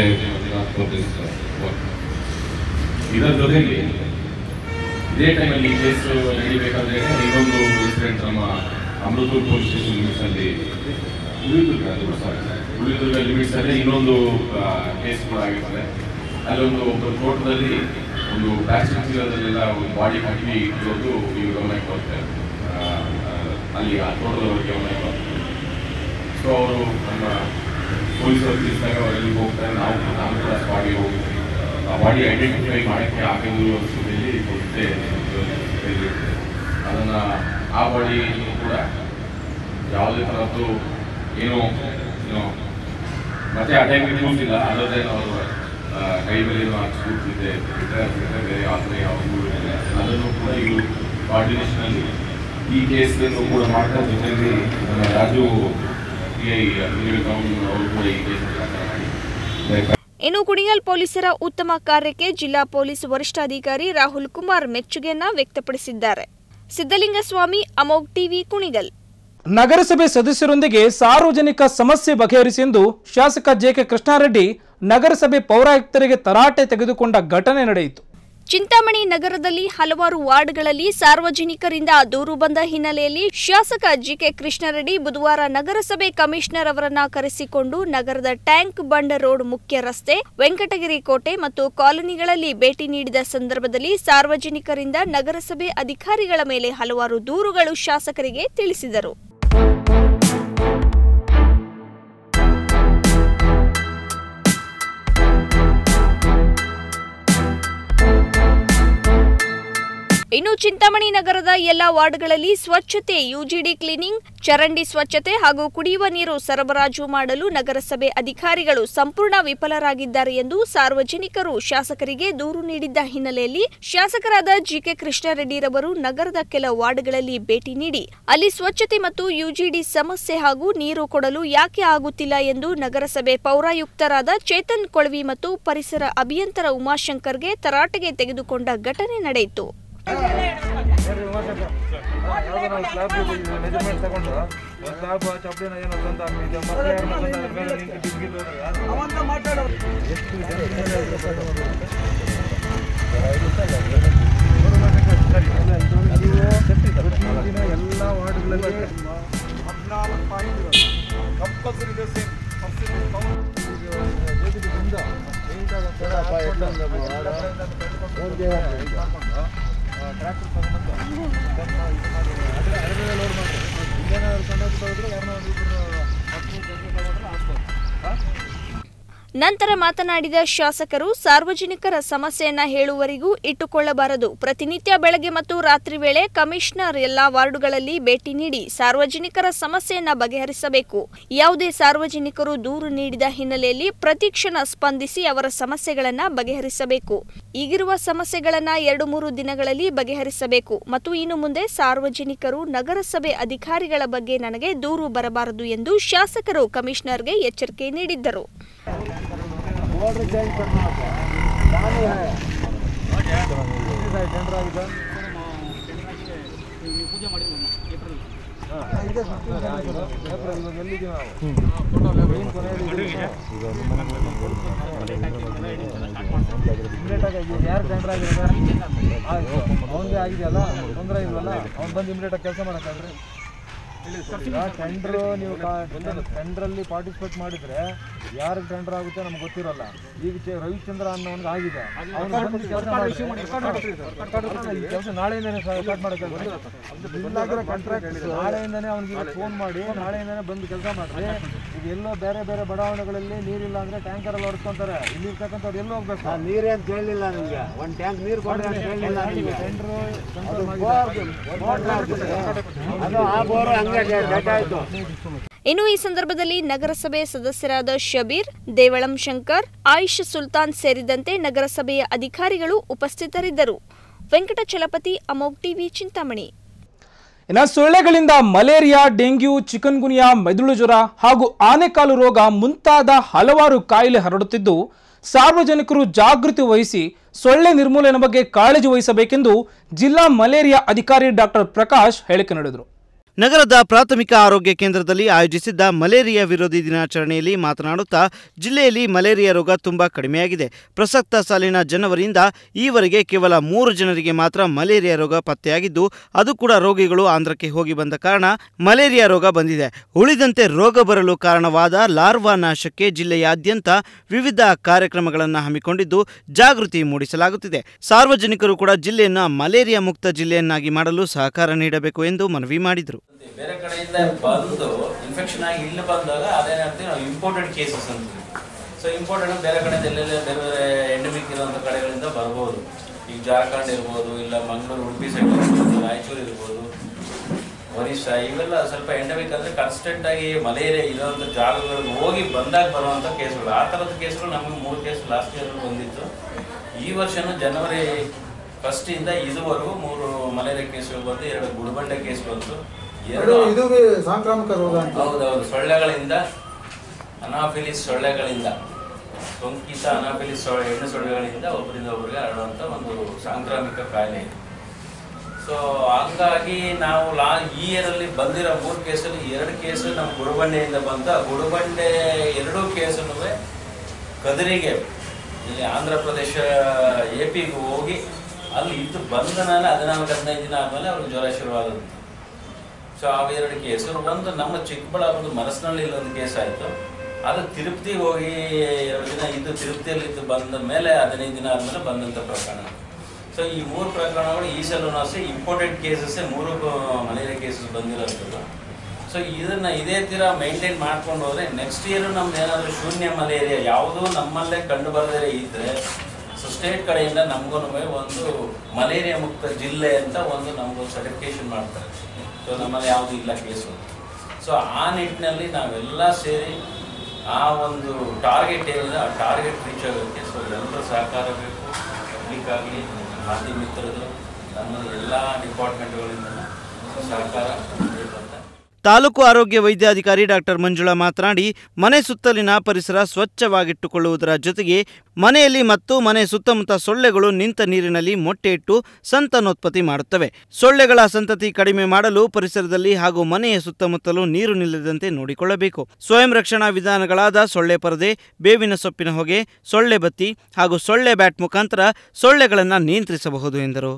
ಫಾರ್ ದಿಸ್ ವರ್ಕ್ ಇದರ ಜೊತೆಗೆ ಇದೇ ಟೈಮಲ್ಲಿ ಈ ಕೇಸ್ ನಡೀಬೇಕಾದ್ರೆ ಇನ್ನೊಂದು ಇನ್ಸಿಡೆಂಟ್ ನಮ್ಮ ಅಮೃತೂರ್ ಪೊಲೀಸ್ ಸ್ಟೇಷನ್ ಲಿಮಿಟ್ಸ್ ಅಲ್ಲಿ ಉಳಿದುರ್ಗ ಅದು ಸಾರಿ ಉಳಿದುರ್ಗ ಲಿಮಿಟ್ಸ್ ಅಲ್ಲಿ ಇನ್ನೊಂದು ಕೇಸ್ ಕೂಡ ಆಗಿರ್ತದೆ ಅಲ್ಲೊಂದು ಒಬ್ಬರು ತೋಟದಲ್ಲಿ ಒಂದು ಪ್ಲಾಸ್ಟಿಕ್ ಚೀಲದಲ್ಲೆಲ್ಲ ಒಂದು ಬಾಡಿ ಹಾಕಿ ಇರೋದು ಈಗ ಗಮನಕ್ಕೆ ಬರುತ್ತೆ ಆ, ಆ, ಅಲ್ಲಿ ಆ ತೋಟದವರಿಗೆ ಗಮನಕ್ಕೆ ಬರುತ್ತೆ ಸೊ ಅವರು ನಮ್ಮ ಪೊಲೀಸರು ತಿಳಿಸಿದಾಗ ಅವರಲ್ಲಿ ಹೋಗ್ತಾರೆ ನಾವು ನಾನು ಕೂಡ ಸ್ಪಾಟ್ಗೆ ಹೋಗಿದ್ವಿ ಆ ಬಾಡಿ ಐಡೆಂಟಿಫೈ ಮಾಡೋಕ್ಕೆ ಆಗಿರುವ ಸ್ಥಿತಿಯಲ್ಲಿ ಮತ್ತೆ ಇರುತ್ತೆ. ಅದನ್ನ ಆ ಬಾಡಿ ಕೂಡ ಯಾವುದೇ ಥರದ್ದು ಏನೋ ಏನೋ ಮತ್ತೆ ಆ ಟೈಮಿಗೆ ಕೂತಿಲ್ಲ ಅಲ್ಲದೆ ಅವರು ಆ, ಕೈ ಮೇಲೆ ಏನೋ ಹಾಕ್ಸ್ಕೊಳ್ತಿದ್ದೆ ಬಿಟ್ಟರೆ ಅದು ಬಿಟ್ಟರೆ ಬೇರೆ ಯಾವ ಥರ ಯಾವುದೂ ಇಲ್ಲ ಅದನ್ನು ಕೂಡ ಇವರು ಕೋಆರ್ಡಿನೇಷನಲ್ಲಿ ಈ ಕೇಸನ್ನು ಕೂಡ ಮಾಡ್ತಾ ಜೊತೆಯಲ್ಲಿ ನಮ್ಮ ರಾಜು ಪಿ ಐ ಅವರು ಕೂಡ ಈ ಕೇಸ್ ಮಾಡಿ ಇನ್ನು ಕುಣಿಗಲ್ ಪೊಲೀಸರ ಉತ್ತಮ ಕಾರ್ಯಕ್ಕೆ ಜಿಲ್ಲಾ ಪೊಲೀಸ್ ವರಿಷ್ಠಾಧಿಕಾರಿ ರಾಹುಲ್ ಕುಮಾರ್ ಮೆಚ್ಚುಗೆಯನ್ನ ವ್ಯಕ್ತಪಡಿಸಿದ್ದಾರೆ ಸಿದ್ದಲಿಂಗಸ್ವಾಮಿ ಅಮೋಗ್ ಟಿವಿ ಕುಣಿಗಲ್ ನಗರಸಭೆ ಸದಸ್ಯರೊಂದಿಗೆ ಸಾರ್ವಜನಿಕ ಸಮಸ್ಯೆ ಬಗೆಹರಿಸಿ ಎಂದು ಶಾಸಕ ಜೆಕೆ ಕೃಷ್ಣಾರೆಡ್ಡಿ ನಗರಸಭೆ ಪೌರಾಯುಕ್ತರಿಗೆ ತರಾಟೆ ತೆಗೆದುಕೊಂಡ ಘಟನೆ ನಡೆಯಿತು ಚಿಂತಾಮಣಿ ನಗರದಲ್ಲಿ ಹಲವಾರು ವಾರ್ಡ್ಗಳಲ್ಲಿ ಸಾರ್ವಜನಿಕರಿಂದ ದೂರು ಬಂದ ಹಿನ್ನೆಲೆಯಲ್ಲಿ ಶಾಸಕ ಜಿಕೆ ಕೃಷ್ಣಾರೆಡ್ಡಿ ಬುಧವಾರ ನಗರಸಭೆ ಕಮಿಷನರ್ ಅವರನ್ನ ಕರೆಸಿಕೊಂಡು ನಗರದ ಟ್ಯಾಂಕ್ ಬಂಡ್ ರೋಡ್ ಮುಖ್ಯ ರಸ್ತೆ ವೆಂಕಟಗಿರಿ ಕೋಟೆ ಮತ್ತು ಕಾಲೋನಿಗಳಲ್ಲಿ ಭೇಟಿ ನೀಡಿದ ಸಂದರ್ಭದಲ್ಲಿ ಸಾರ್ವಜನಿಕರಿಂದ ನಗರಸಭೆ ಅಧಿಕಾರಿಗಳ ಮೇಲೆ ಹಲವಾರು ದೂರುಗಳು ಶಾಸಕರಿಗೆ ತಿಳಿಸಿದರು ಇನ್ನು ಚಿಂತಾಮಣಿ ನಗರದ ಎಲ್ಲ ವಾರ್ಡ್ಗಳಲ್ಲಿ ಸ್ವಚ್ಛತೆ ಯುಜಿಡಿ ಕ್ಲೀನಿಂಗ್ ಚರಂಡಿ ಸ್ವಚ್ಛತೆ ಹಾಗೂ ಕುಡಿಯುವ ನೀರು ಸರಬರಾಜು ಮಾಡಲು ನಗರಸಭೆ ಅಧಿಕಾರಿಗಳು ಸಂಪೂರ್ಣ ವಿಫಲರಾಗಿದ್ದಾರೆ ಎಂದು ಸಾರ್ವಜನಿಕರು ಶಾಸಕರಿಗೆ ದೂರು ನೀಡಿದ್ದ ಹಿನ್ನೆಲೆಯಲ್ಲಿ ಶಾಸಕರಾದ ಜಿಕೆ ಕೃಷ್ಣಾರೆಡ್ಡಿರವರು ನಗರದ ಕೆಲ ವಾರ್ಡ್ಗಳಲ್ಲಿ ಭೇಟಿ ನೀಡಿ ಅಲ್ಲಿ ಸ್ವಚ್ಛತೆ ಮತ್ತು ಯುಜಿಡಿ ಸಮಸ್ಯೆ ಹಾಗೂ ನೀರು ಕೊಡಲು ಯಾಕೆ ಆಗುತ್ತಿಲ್ಲ ಎಂದು ನಗರಸಭೆ ಪೌರಾಯುಕ್ತರಾದ ಚೇತನ್ ಕೊಳವಿ ಮತ್ತು ಪರಿಸರ ಅಭಿಯಂತರ ಉಮಾಶಂಕರ್ಗೆ ತರಾಟೆಗೆ ತೆಗೆದುಕೊಂಡ ಘಟನೆ ನಡೆಯಿತು ಮೆಜರ್ಮೆಂಟ್ ತಗೊಂಡು ಸ್ಲಾಬ್ ಚಪ್ಪಲಿನ ಏನೋ ತಂದು ಹಾಕಿದ್ದೆ ಮತ್ತೆ ಯಾರನ್ನ ತಂದು ಅದ್ರ ಮೇಲೆ ನಿಂತು ಬಿದ್ದಿದ್ದು ಎಷ್ಟು ಎಲ್ಲ ವಾರ್ಡ್ಗಳಲ್ಲಿ ಹದಿನಾಲ್ಕು ಪಾಯಿಂಟ್ ಕಂಪಲ್ಸರಿ ಟ್ರ್ಯಾಕ್ಟರ್ ತಗೊಂಡ್ಬಂದು ಇದನ್ನ ಇದು ಮಾಡಿ ಅದ್ರ ಅದ್ರ ಮೇಲೆ ಲೋಡ್ ಮಾಡಿ ಇಲ್ಲೇನಾದ್ರು ಸಣ್ಣ ಪುಟ್ಟ ಹೋದ್ರೆ ಯಾರನ್ನ ಒಂದು ಇಬ್ಬರು ಮಕ್ಕಳು ಜೊತೆ ತಗೊಂಡ್ರೆ ಆಗ್ಬೋದು ಹಾಂ ನಂತರ ಮಾತನಾಡಿದ ಶಾಸಕರು ಸಾರ್ವಜನಿಕರ ಸಮಸ್ಯೆಯನ್ನ ಹೇಳುವವರೆಗೂ ಇಟ್ಟುಕೊಳ್ಳಬಾರದು ಪ್ರತಿನಿತ್ಯ ಬೆಳಗ್ಗೆ ಮತ್ತು ರಾತ್ರಿ ವೇಳೆ ಕಮಿಷನರ್ ಎಲ್ಲಾ ವಾರ್ಡುಗಳಲ್ಲಿ ಭೇಟಿ ನೀಡಿ ಸಾರ್ವಜನಿಕರ ಸಮಸ್ಯೆಯನ್ನ ಬಗೆಹರಿಸಬೇಕು ಯಾವುದೇ ಸಾರ್ವಜನಿಕರು ದೂರು ನೀಡಿದ ಹಿನ್ನೆಲೆಯಲ್ಲಿ ಪ್ರತಿಕ್ಷಣ ಸ್ಪಂದಿಸಿ ಅವರ ಸಮಸ್ಯೆಗಳನ್ನ ಬಗೆಹರಿಸಬೇಕು ಈಗಿರುವ ಸಮಸ್ಯೆಗಳನ್ನ ಎರಡು ಮೂರು ದಿನಗಳಲ್ಲಿ ಬಗೆಹರಿಸಬೇಕು ಮತ್ತು ಇನ್ನು ಮುಂದೆ ಸಾರ್ವಜನಿಕರು ನಗರಸಭೆ ಅಧಿಕಾರಿಗಳ ಬಗ್ಗೆ ನನಗೆ ದೂರು ಬರಬಾರದು ಎಂದು ಶಾಸಕರು ಕಮಿಷನರ್ಗೆ ಎಚ್ಚರಿಕೆ ನೀಡಿದ್ದರು ಯಾರು ಟೆಂಡರ್ ಆಗಿರೋದು ಆಯ್ತು ಅವನಿಗೆ ಆಗಿದೆಯಲ್ಲ ತೊಂದರೆ ಇಲ್ವಲ್ಲ ಅವ್ನು ಬಂದು ಇಮಿಡಿಯೇಟಾಗಿ ಕೆಲಸ ಮಾಡೋಕ್ಕಾಗ್ರಿ ಟೆಂಡರ್ ನೀವು ಟೆಂಡ್ರಲ್ಲಿ ಪಾರ್ಟಿಸಿಪೇಟ್ ಮಾಡಿದ್ರೆ ಯಾರಿಗೆ ಟೆಂಡರ್ ಆಗುತ್ತೆ ನಮ್ಗೆ ಗೊತ್ತಿರಲ್ಲ ಈಗ ಚೆ- ರವಿಚಂದ್ರ ಅನ್ನೋನ್ಗೆ ಆಗಿದೆ ಅವ್ನು ಬಂದು ಕೆಲಸ ಕೆಲಸ ನಾಳೆಯಿಂದನೇ ಸ್ಟಾರ್ಟ್ ಮಾಡೋಕೆ ಆಗಿರೋ ಕಾಂಟ್ರಾಕ್ಟ್ ನಾಳೆಯಿಂದನೇ ಅವ್ನಿಗೆ ಇವತ್ತು ಫೋನ್ ಮಾಡಿ ನಾಳೆಯಿಂದನೇ ಬಂದು ಕೆಲಸ ಮಾಡಿದ್ರೆ ಈಗ ಎಲ್ಲೋ ಬೇರೆ ಬೇರೆ ಬಡಾವಣೆಗಳಲ್ಲಿ ನೀರಿಲ್ಲ ಅಂದ್ರೆ ಟ್ಯಾಂಕರ್ ಅಲ್ಲಿ ಹೊಡ್ಕೊಂತಾರೆ ಇಲ್ಲಿ ಇರ್ತಕ್ಕಂಥವ್ರು ಎಲ್ಲೋ ಹೋಗ್ಬೇಕು ನೀರೇನ್ ಕೇಳಲಿಲ್ಲ ನಿಮ್ಗೆ ಒಂದ್ ಟ್ಯಾಂಕ್ ನೀರ್ ಕೊಡ್ರಿ ಅಂತ ಕೇಳಲಿಲ್ಲ ನಿಮ್ಗೆ ಟೆಂಡರ್ ಅದು ಆ ಬೋರು ಹಂಗೆ ಡೆಡ್ ಆಯ್ತು ಇನ್ನು ಈ ಸಂದರ್ಭದಲ್ಲಿ ನಗರಸಭೆ ಸದಸ್ಯರಾದ ಶಬೀರ್ ದೇವಳಂ ಶಂಕರ್ ಆಯಿಷ್ ಸುಲ್ತಾನ್ ಸೇರಿದಂತೆ ನಗರಸಭೆಯ ಅಧಿಕಾರಿಗಳು ಉಪಸ್ಥಿತರಿದ್ದರು ವೆಂಕಟಚಲಪತಿ ಅಮೋಗ್ ಟಿವಿ ಚಿಂತಾಮಣಿ ಇನ್ನು ಸೊಳ್ಳೆಗಳಿಂದ ಮಲೇರಿಯಾ ಡೆಂಗ್ಯೂ ಚಿಕನ್ಗುನಿಯಾ ಮೆದುಳು ಜ್ವರ ಹಾಗೂ ಆನೆಕಾಲು ರೋಗ ಮುಂತಾದ ಹಲವಾರು ಕಾಯಿಲೆ ಹರಡುತ್ತಿದ್ದು ಸಾರ್ವಜನಿಕರು ಜಾಗೃತಿ ವಹಿಸಿ ಸೊಳ್ಳೆ ನಿರ್ಮೂಲನೆ ಬಗ್ಗೆ ಕಾಳಜಿ ವಹಿಸಬೇಕೆಂದು ಜಿಲ್ಲಾ ಮಲೇರಿಯಾ ಅಧಿಕಾರಿ ಡಾಕ್ಟರ್ ಪ್ರಕಾಶ್ ಹೇಳಿಕೆ ನೀಡಿದರು ನಗರದ ಪ್ರಾಥಮಿಕ ಆರೋಗ್ಯ ಕೇಂದ್ರದಲ್ಲಿ ಆಯೋಜಿಸಿದ್ದ ಮಲೇರಿಯಾ ವಿರೋಧಿ ದಿನಾಚರಣೆಯಲ್ಲಿ ಮಾತನಾಡುತ್ತಾ ಜಿಲ್ಲೆಯಲ್ಲಿ ಮಲೇರಿಯಾ ರೋಗ ತುಂಬಾ ಕಡಿಮೆಯಾಗಿದೆ ಪ್ರಸಕ್ತ ಸಾಲಿನ ಜನವರಿಯಿಂದ ಈವರೆಗೆ ಕೇವಲ ಮೂರು ಜನರಿಗೆ ಮಾತ್ರ ಮಲೇರಿಯಾ ರೋಗ ಪತ್ತೆಯಾಗಿದ್ದು ಅದು ಕೂಡ ರೋಗಿಗಳು ಆಂಧ್ರಕ್ಕೆ ಹೋಗಿ ಬಂದ ಕಾರಣ ಮಲೇರಿಯಾ ರೋಗ ಬಂದಿದೆ ಉಳಿದಂತೆ ರೋಗ ಬರಲು ಕಾರಣವಾದ ಲಾರ್ವಾ ನಾಶಕ್ಕೆ ಜಿಲ್ಲೆಯಾದ್ಯಂತ ವಿವಿಧ ಕಾರ್ಯಕ್ರಮಗಳನ್ನು ಹಮ್ಮಿಕೊಂಡಿದ್ದು ಜಾಗೃತಿ ಮೂಡಿಸಲಾಗುತ್ತಿದೆ ಸಾರ್ವಜನಿಕರು ಕೂಡ ಜಿಲ್ಲೆಯನ್ನು ಮಲೇರಿಯಾ ಮುಕ್ತ ಜಿಲ್ಲೆಯನ್ನಾಗಿ ಮಾಡಲು ಸಹಕಾರ ನೀಡಬೇಕು ಎಂದು ಮನವಿ ಮಾಡಿದರು ಬೇರೆ ಕಡೆಯಿಂದ ಬಂದು ಇನ್ಫೆಕ್ಷನ್ ಆಗಿ ಇಲ್ಲಿ ಬಂದಾಗ ಅದೇನಾಗ್ತೀವಿ ನಾವು ಇಂಪೋರ್ಟೆಡ್ ಕೇಸಸ್ ಅಂತೀವಿ ಸೊ ಇಂಪೋರ್ಟೆಡ್ ಬೇರೆ ಕಡೆಯಿಂದ ಎಲ್ಲೆಲ್ಲ ಬೇರೆ ಬೇರೆ ಎಂಡಮಿಕ್ ಇರುವಂಥ ಕಡೆಗಳಿಂದ ಬರ್ಬೋದು ಈಗ ಜಾರ್ಖಂಡ್ ಇರ್ಬೋದು ಇಲ್ಲ ಮಂಗಳೂರು ಉಡುಪಿ ಸೈಡ್ ಇರ್ಬೋದು ರಾಯಚೂರು ಇರ್ಬೋದು ಒರಿಸ್ಸಾ ಇವೆಲ್ಲ ಸ್ವಲ್ಪ ಎಂಡಮಿಕ್ ಅಂದರೆ ಕನ್ಸ್ಟೆಂಟ್ ಆಗಿ ಮಲೇರಿಯಾ ಇರೋಂಥ ಜಾಗಗಳಿಗೆ ಹೋಗಿ ಬಂದಾಗ ಬರುವಂಥ ಕೇಸ್ಗಳು ಆ ಥರದ ಕೇಸ್ಗಳು ನಮಗೆ ಮೂರು ಕೇಸ್ ಲಾಸ್ಟ್ ಇಯರ್ ಬಂದಿತ್ತು ಈ ವರ್ಷನೂ ಜನವರಿ ಫಸ್ಟಿಂದ ಇದುವರೆಗೂ ಮೂರು ಮಲೇರಿಯಾ ಕೇಸ್ಗಳು ಬಂದು ಎರಡು ಗುಡಿಬಂಡೆ ಕೇಸ್ ಬಂತು ಎರಡು ಇದು ಸಾಂಕ್ರಾಮಿಕ ರೋಗ ಅಂತ ಹೌದೌದು ಸೊಳ್ಳೆಗಳಿಂದ ಅನಾಫಿಲಿಸ್ ಸೊಳ್ಳೆಗಳಿಂದ ಸೋಂಕಿತ ಅನಾಫಿಲಿಸ್ ಸೊಳ್ಳೆ ಹೆಣ್ಣು ಸೊಳ್ಳೆಗಳಿಂದ ಒಬ್ಬರಿಂದ ಒಬ್ಬರಿಗೆ ಹರಡುವಂಥ ಒಂದು ಸಾಂಕ್ರಾಮಿಕ ಕಾಯಿಲೆ ಇದೆ ಸೊ ಹಂಗಾಗಿ ನಾವು ಲಾ ಈ ಇಯರಲ್ಲಿ ಬಂದಿರೋ ಮೂರು ಕೇಸಲ್ಲಿ ಎರಡು ಕೇಸು ನಮ್ಮ ಗುಡುಬಂಡೆಯಿಂದ ಬಂತ ಗುಡುಬಂಡೆ ಎರಡೂ ಕೇಸನ್ನು ಕದರಿಗೆ ಇಲ್ಲಿ ಆಂಧ್ರ ಪ್ರದೇಶ ಎ ಪಿಗೆ ಹೋಗಿ ಅಲ್ಲಿ ಇದ್ದು ಬಂದ ಮೇಲೆ ಹದಿನಾಲ್ಕು ಹದಿನೈದು ದಿನ ಆದಮೇಲೆ ಅವ್ರಿಗೆ ಜ್ವರ ಶುರುವಾದದ್ದು ಸೊ ಅವೆರಡು ಕೇಸು ಒಂದು ನಮ್ಮ ಚಿಕ್ಕಬಳ್ಳಾಪುರದ ಮನಸ್ಸಿನಲ್ಲಿ ಒಂದು ಕೇಸ್ ಆಯಿತು ಅದು ತಿರುಪತಿಗೆ ಹೋಗಿ ಎರಡು ದಿನ ಇದ್ದು ತಿರುಪತಿಯಲ್ಲಿ ಇದ್ದು ಬಂದ ಮೇಲೆ ಹದಿನೈದು ದಿನ ಆದಮೇಲೆ ಬಂದಂಥ ಪ್ರಕರಣ ಸೊ ಈ ಮೂರು ಪ್ರಕರಣಗಳು ಈ ಸಲೂ ಅಷ್ಟೇ ಇಂಪಾರ್ಟೆಂಟ್ ಕೇಸಸ್ಸೇ ಮೂರು ಮಲೇರಿಯಾ ಕೇಸಸ್ ಬಂದಿರೋದು ಸೊ ಇದನ್ನ ಇದೇ ತೀರ ಮೇಂಟೈನ್ ಮಾಡ್ಕೊಂಡು ಹೋದ್ರೆ ನೆಕ್ಸ್ಟ್ ಇಯರ್ ನಮ್ದು ಏನಾದರೂ ಶೂನ್ಯ ಮಲೇರಿಯಾ ಯಾವುದೂ ನಮ್ಮಲ್ಲೇ ಕಂಡು ಬರದೇ ಇದ್ದರೆ ಸೊ ಸ್ಟೇಟ್ ಕಡೆಯಿಂದ ನಮಗೂ ಒಂದು ಮಲೇರಿಯಾ ಮುಕ್ತ ಜಿಲ್ಲೆ ಅಂತ ಒಂದು ನಮಗೊಂದು ಸರ್ಟಿಫಿಕೇಶನ್ ಮಾಡ್ತಾರೆ ಸೊ ನಮ್ಮಲ್ಲಿ ಯಾವುದೂ ಇಲ್ಲ ಕೇಸು ಸೊ ಆ ನಿಟ್ಟಿನಲ್ಲಿ ನಾವೆಲ್ಲ ಸೇರಿ ಆ ಒಂದು ಟಾರ್ಗೆಟ್ ಏನಿದೆ ಆ ಟಾರ್ಗೆಟ್ ರೀಚ್ ಆಗೋಕ್ಕೆ ಸೊ ಎಲ್ಲರೂ ಸಹಕಾರ ಬೇಕು ಪಬ್ಲಿಕ್ ಆಗಲಿ ಮಾಧ್ಯಮ ಮಿತ್ರರು ನಮ್ಮ ಎಲ್ಲ ಡಿಪಾರ್ಟ್ಮೆಂಟ್ಗಳಿಂದ ಸಹಕಾರ ಬೇಕು ಅಂತ ತಾಲೂಕು ಆರೋಗ್ಯ ವೈದ್ಯಾಧಿಕಾರಿ ಡಾಕ್ಟರ್ ಮಂಜುಳಾ ಮಾತನಾಡಿ ಮನೆ ಸುತ್ತಲಿನ ಪರಿಸರ ಸ್ವಚ್ಛವಾಗಿಟ್ಟುಕೊಳ್ಳುವುದರ ಜೊತೆಗೆ ಮನೆಯಲ್ಲಿ ಮತ್ತು ಮನೆ ಸುತ್ತಮುತ್ತ ಸೊಳ್ಳೆಗಳು ನಿಂತ ನೀರಿನಲ್ಲಿ ಮೊಟ್ಟೆ ಇಟ್ಟು ಸಂತಾನೋತ್ಪತ್ತಿ ಮಾಡುತ್ತವೆ ಸೊಳ್ಳೆಗಳ ಸಂತತಿ ಕಡಿಮೆ ಮಾಡಲು ಪರಿಸರದಲ್ಲಿ ಹಾಗೂ ಮನೆಯ ಸುತ್ತಮುತ್ತಲೂ ನೀರು ನಿಲ್ಲದಂತೆ ನೋಡಿಕೊಳ್ಳಬೇಕು ಸ್ವಯಂ ರಕ್ಷಣಾ ವಿಧಾನಗಳಾದ ಸೊಳ್ಳೆ ಪರದೆ ಬೇವಿನ ಸೊಪ್ಪಿನ ಹೊಗೆ ಸೊಳ್ಳೆ ಬತ್ತಿ ಹಾಗೂ ಸೊಳ್ಳೆ ಬ್ಯಾಟ್ ಮುಖಾಂತರ ಸೊಳ್ಳೆಗಳನ್ನು ನಿಯಂತ್ರಿಸಬಹುದು ಎಂದರು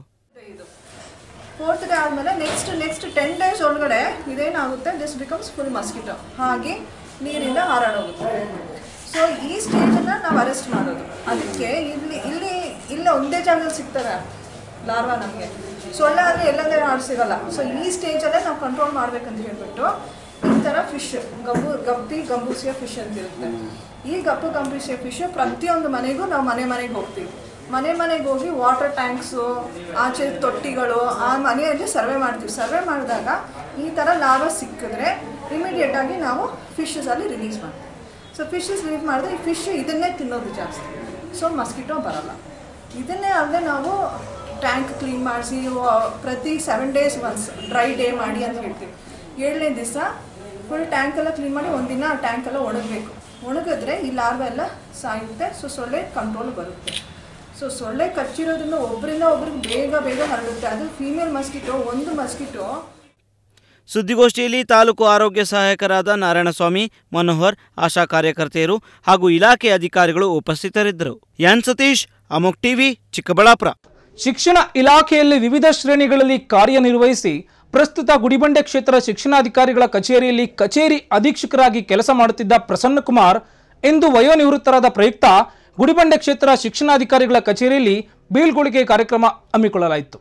ಫೋರ್ತ್ ಡೇ ಆದಮೇಲೆ ನೆಕ್ಸ್ಟ್ ನೆಕ್ಸ್ಟ್ ಟೆನ್ ಡೇಸ್ ಒಳಗಡೆ ಇದೇನಾಗುತ್ತೆ ದಿಸ್ ಬಿಕಮ್ಸ್ ಫುಲ್ ಮಸ್ಕಿಟೋ ಹಾಗೆ ನೀರಿಂದ ಹಾರಾಡೋಗುತ್ತೆ ಸೊ ಈ ಸ್ಟೇಜನ್ನು ನಾವು ಅರೆಸ್ಟ್ ಮಾಡೋದು ಅದಕ್ಕೆ ಇಲ್ಲಿ ಇಲ್ಲಿ ಇಲ್ಲ ಒಂದೇ ಜಾಗದಲ್ಲಿ ಸಿಗ್ತವೆ ಲಾರ್ವಾ ನಮಗೆ ಸೊಳ್ಳೆ ಆದರೆ ಎಲ್ಲಂದ್ರೆ ಹಾಡು ಸಿಗಲ್ಲ ಸೊ ಈ ಸ್ಟೇಜಲ್ಲೇ ನಾವು ಕಂಟ್ರೋಲ್ ಮಾಡ್ಬೇಕಂತ ಹೇಳ್ಬಿಟ್ಟು ಈ ಥರ ಫಿಶ್ ಗಬ್ಬು ಗಪ್ಪಿ ಗಂಬೂಸಿಯ ಫಿಶ್ ಅಂತ ಇರುತ್ತೆ ಈ ಗಪ್ಪು ಗಂಬೂಸಿಯ ಫಿಶ್ ಪ್ರತಿಯೊಂದು ಮನೆಗೂ ನಾವು ಮನೆ ಮನೆಗೆ ಹೋಗ್ತೀವಿ ಮನೆ ಮನೆಗೆ ಹೋಗಿ ವಾಟರ್ ಟ್ಯಾಂಕ್ಸು ಆಚೆ ತೊಟ್ಟಿಗಳು ಆ ಮನೆಯಲ್ಲಿ ಸರ್ವೆ ಮಾಡ್ತೀವಿ ಸರ್ವೆ ಮಾಡಿದಾಗ ಈ ಥರ ಲಾರ್ವಾ ಸಿಕ್ಕಿದ್ರೆ ಇಮಿಡಿಯೇಟ್ ಆಗಿ ನಾವು ಫಿಶಸಲ್ಲಿ ರಿಲೀಸ್ ಮಾಡ್ತೀವಿ ಸೊ ಫಿಶಸ್ ರಿಲೀಸ್ ಮಾಡಿದ್ರೆ ಈ ಫಿಶ್ ಇದನ್ನೇ ತಿನ್ನೋದು ಜಾಸ್ತಿ ಸೊ ಮಸ್ಕಿಟೋ ಬರಲ್ಲ ಇದನ್ನೇ ಅಲ್ಲದೆ ನಾವು ಟ್ಯಾಂಕ್ ಕ್ಲೀನ್ ಮಾಡಿಸಿ ಪ್ರತಿ seven days once dry day ಮಾಡಿ ಅಂತ ಹೇಳ್ತೀವಿ ಏಳನೇ ದಿವಸ ಫುಲ್ ಟ್ಯಾಂಕೆಲ್ಲ ಕ್ಲೀನ್ ಮಾಡಿ ಒಂದಿನ ಆ ಟ್ಯಾಂಕೆಲ್ಲ ಒಣಗಬೇಕು ಒಣಗಿದ್ರೆ ಈ ಲಾರ್ವಾ ಎಲ್ಲ ಸಾಯುತ್ತೆ ಸೊ ಸೊಳ್ಳೆ ಕಂಟ್ರೋಲ್ ಬರುತ್ತೆ ಸೊ ಸೊಳ್ಳೆ ಕಚ್ಚಿರೋದ್ರಿಂದ ಒಬ್ಬರಿಂದ ಒಬ್ರಿಗೆ ಬೇಗ ಬೇಗ ಹರಡುತ್ತೆ ಅದು ಫೀಮೇಲ್ ಮಸ್ಕಿಟೋ ಒಂದು ಮಸ್ಕಿಟೋ ಸುದ್ದಿಗೋಷ್ಠಿಯಲ್ಲಿ ತಾಲೂಕು ಆರೋಗ್ಯ ಸಹಾಯಕರಾದ ನಾರಾಯಣಸ್ವಾಮಿ ಮನೋಹರ್ ಆಶಾ ಕಾರ್ಯಕರ್ತೆಯರು ಹಾಗೂ ಇಲಾಖೆ ಅಧಿಕಾರಿಗಳು ಉಪಸ್ಥಿತರಿದ್ದರು ಎನ್ ಸತೀಶ್ ಅಮೋಕ್ ಟಿವಿ ಚಿಕ್ಕಬಳ್ಳಾಪುರ ಶಿಕ್ಷಣ ಇಲಾಖೆಯಲ್ಲಿ ವಿವಿಧ ಶ್ರೇಣಿಗಳಲ್ಲಿ ಕಾರ್ಯನಿರ್ವಹಿಸಿ ಪ್ರಸ್ತುತ ಗುಡಿಬಂಡೆ ಕ್ಷೇತ್ರ ಶಿಕ್ಷಣಾಧಿಕಾರಿಗಳ ಕಚೇರಿಯಲ್ಲಿ ಕಚೇರಿ ಅಧೀಕ್ಷಕರಾಗಿ ಕೆಲಸ ಮಾಡುತ್ತಿದ್ದ ಪ್ರಸನ್ನಕುಮಾರ್ ಇಂದು ವಯೋನಿವೃತ್ತರಾದ ಪ್ರಯುಕ್ತ ಗುಡಿಬಂಡೆ ಕ್ಷೇತ್ರ ಶಿಕ್ಷಣಾಧಿಕಾರಿಗಳ ಕಚೇರಿಯಲ್ಲಿ ಬೀಳ್ಗೊಳಿಗೆ ಕಾರ್ಯಕ್ರಮ ಹಮ್ಮಿಕೊಳ್ಳಲಾಯಿತು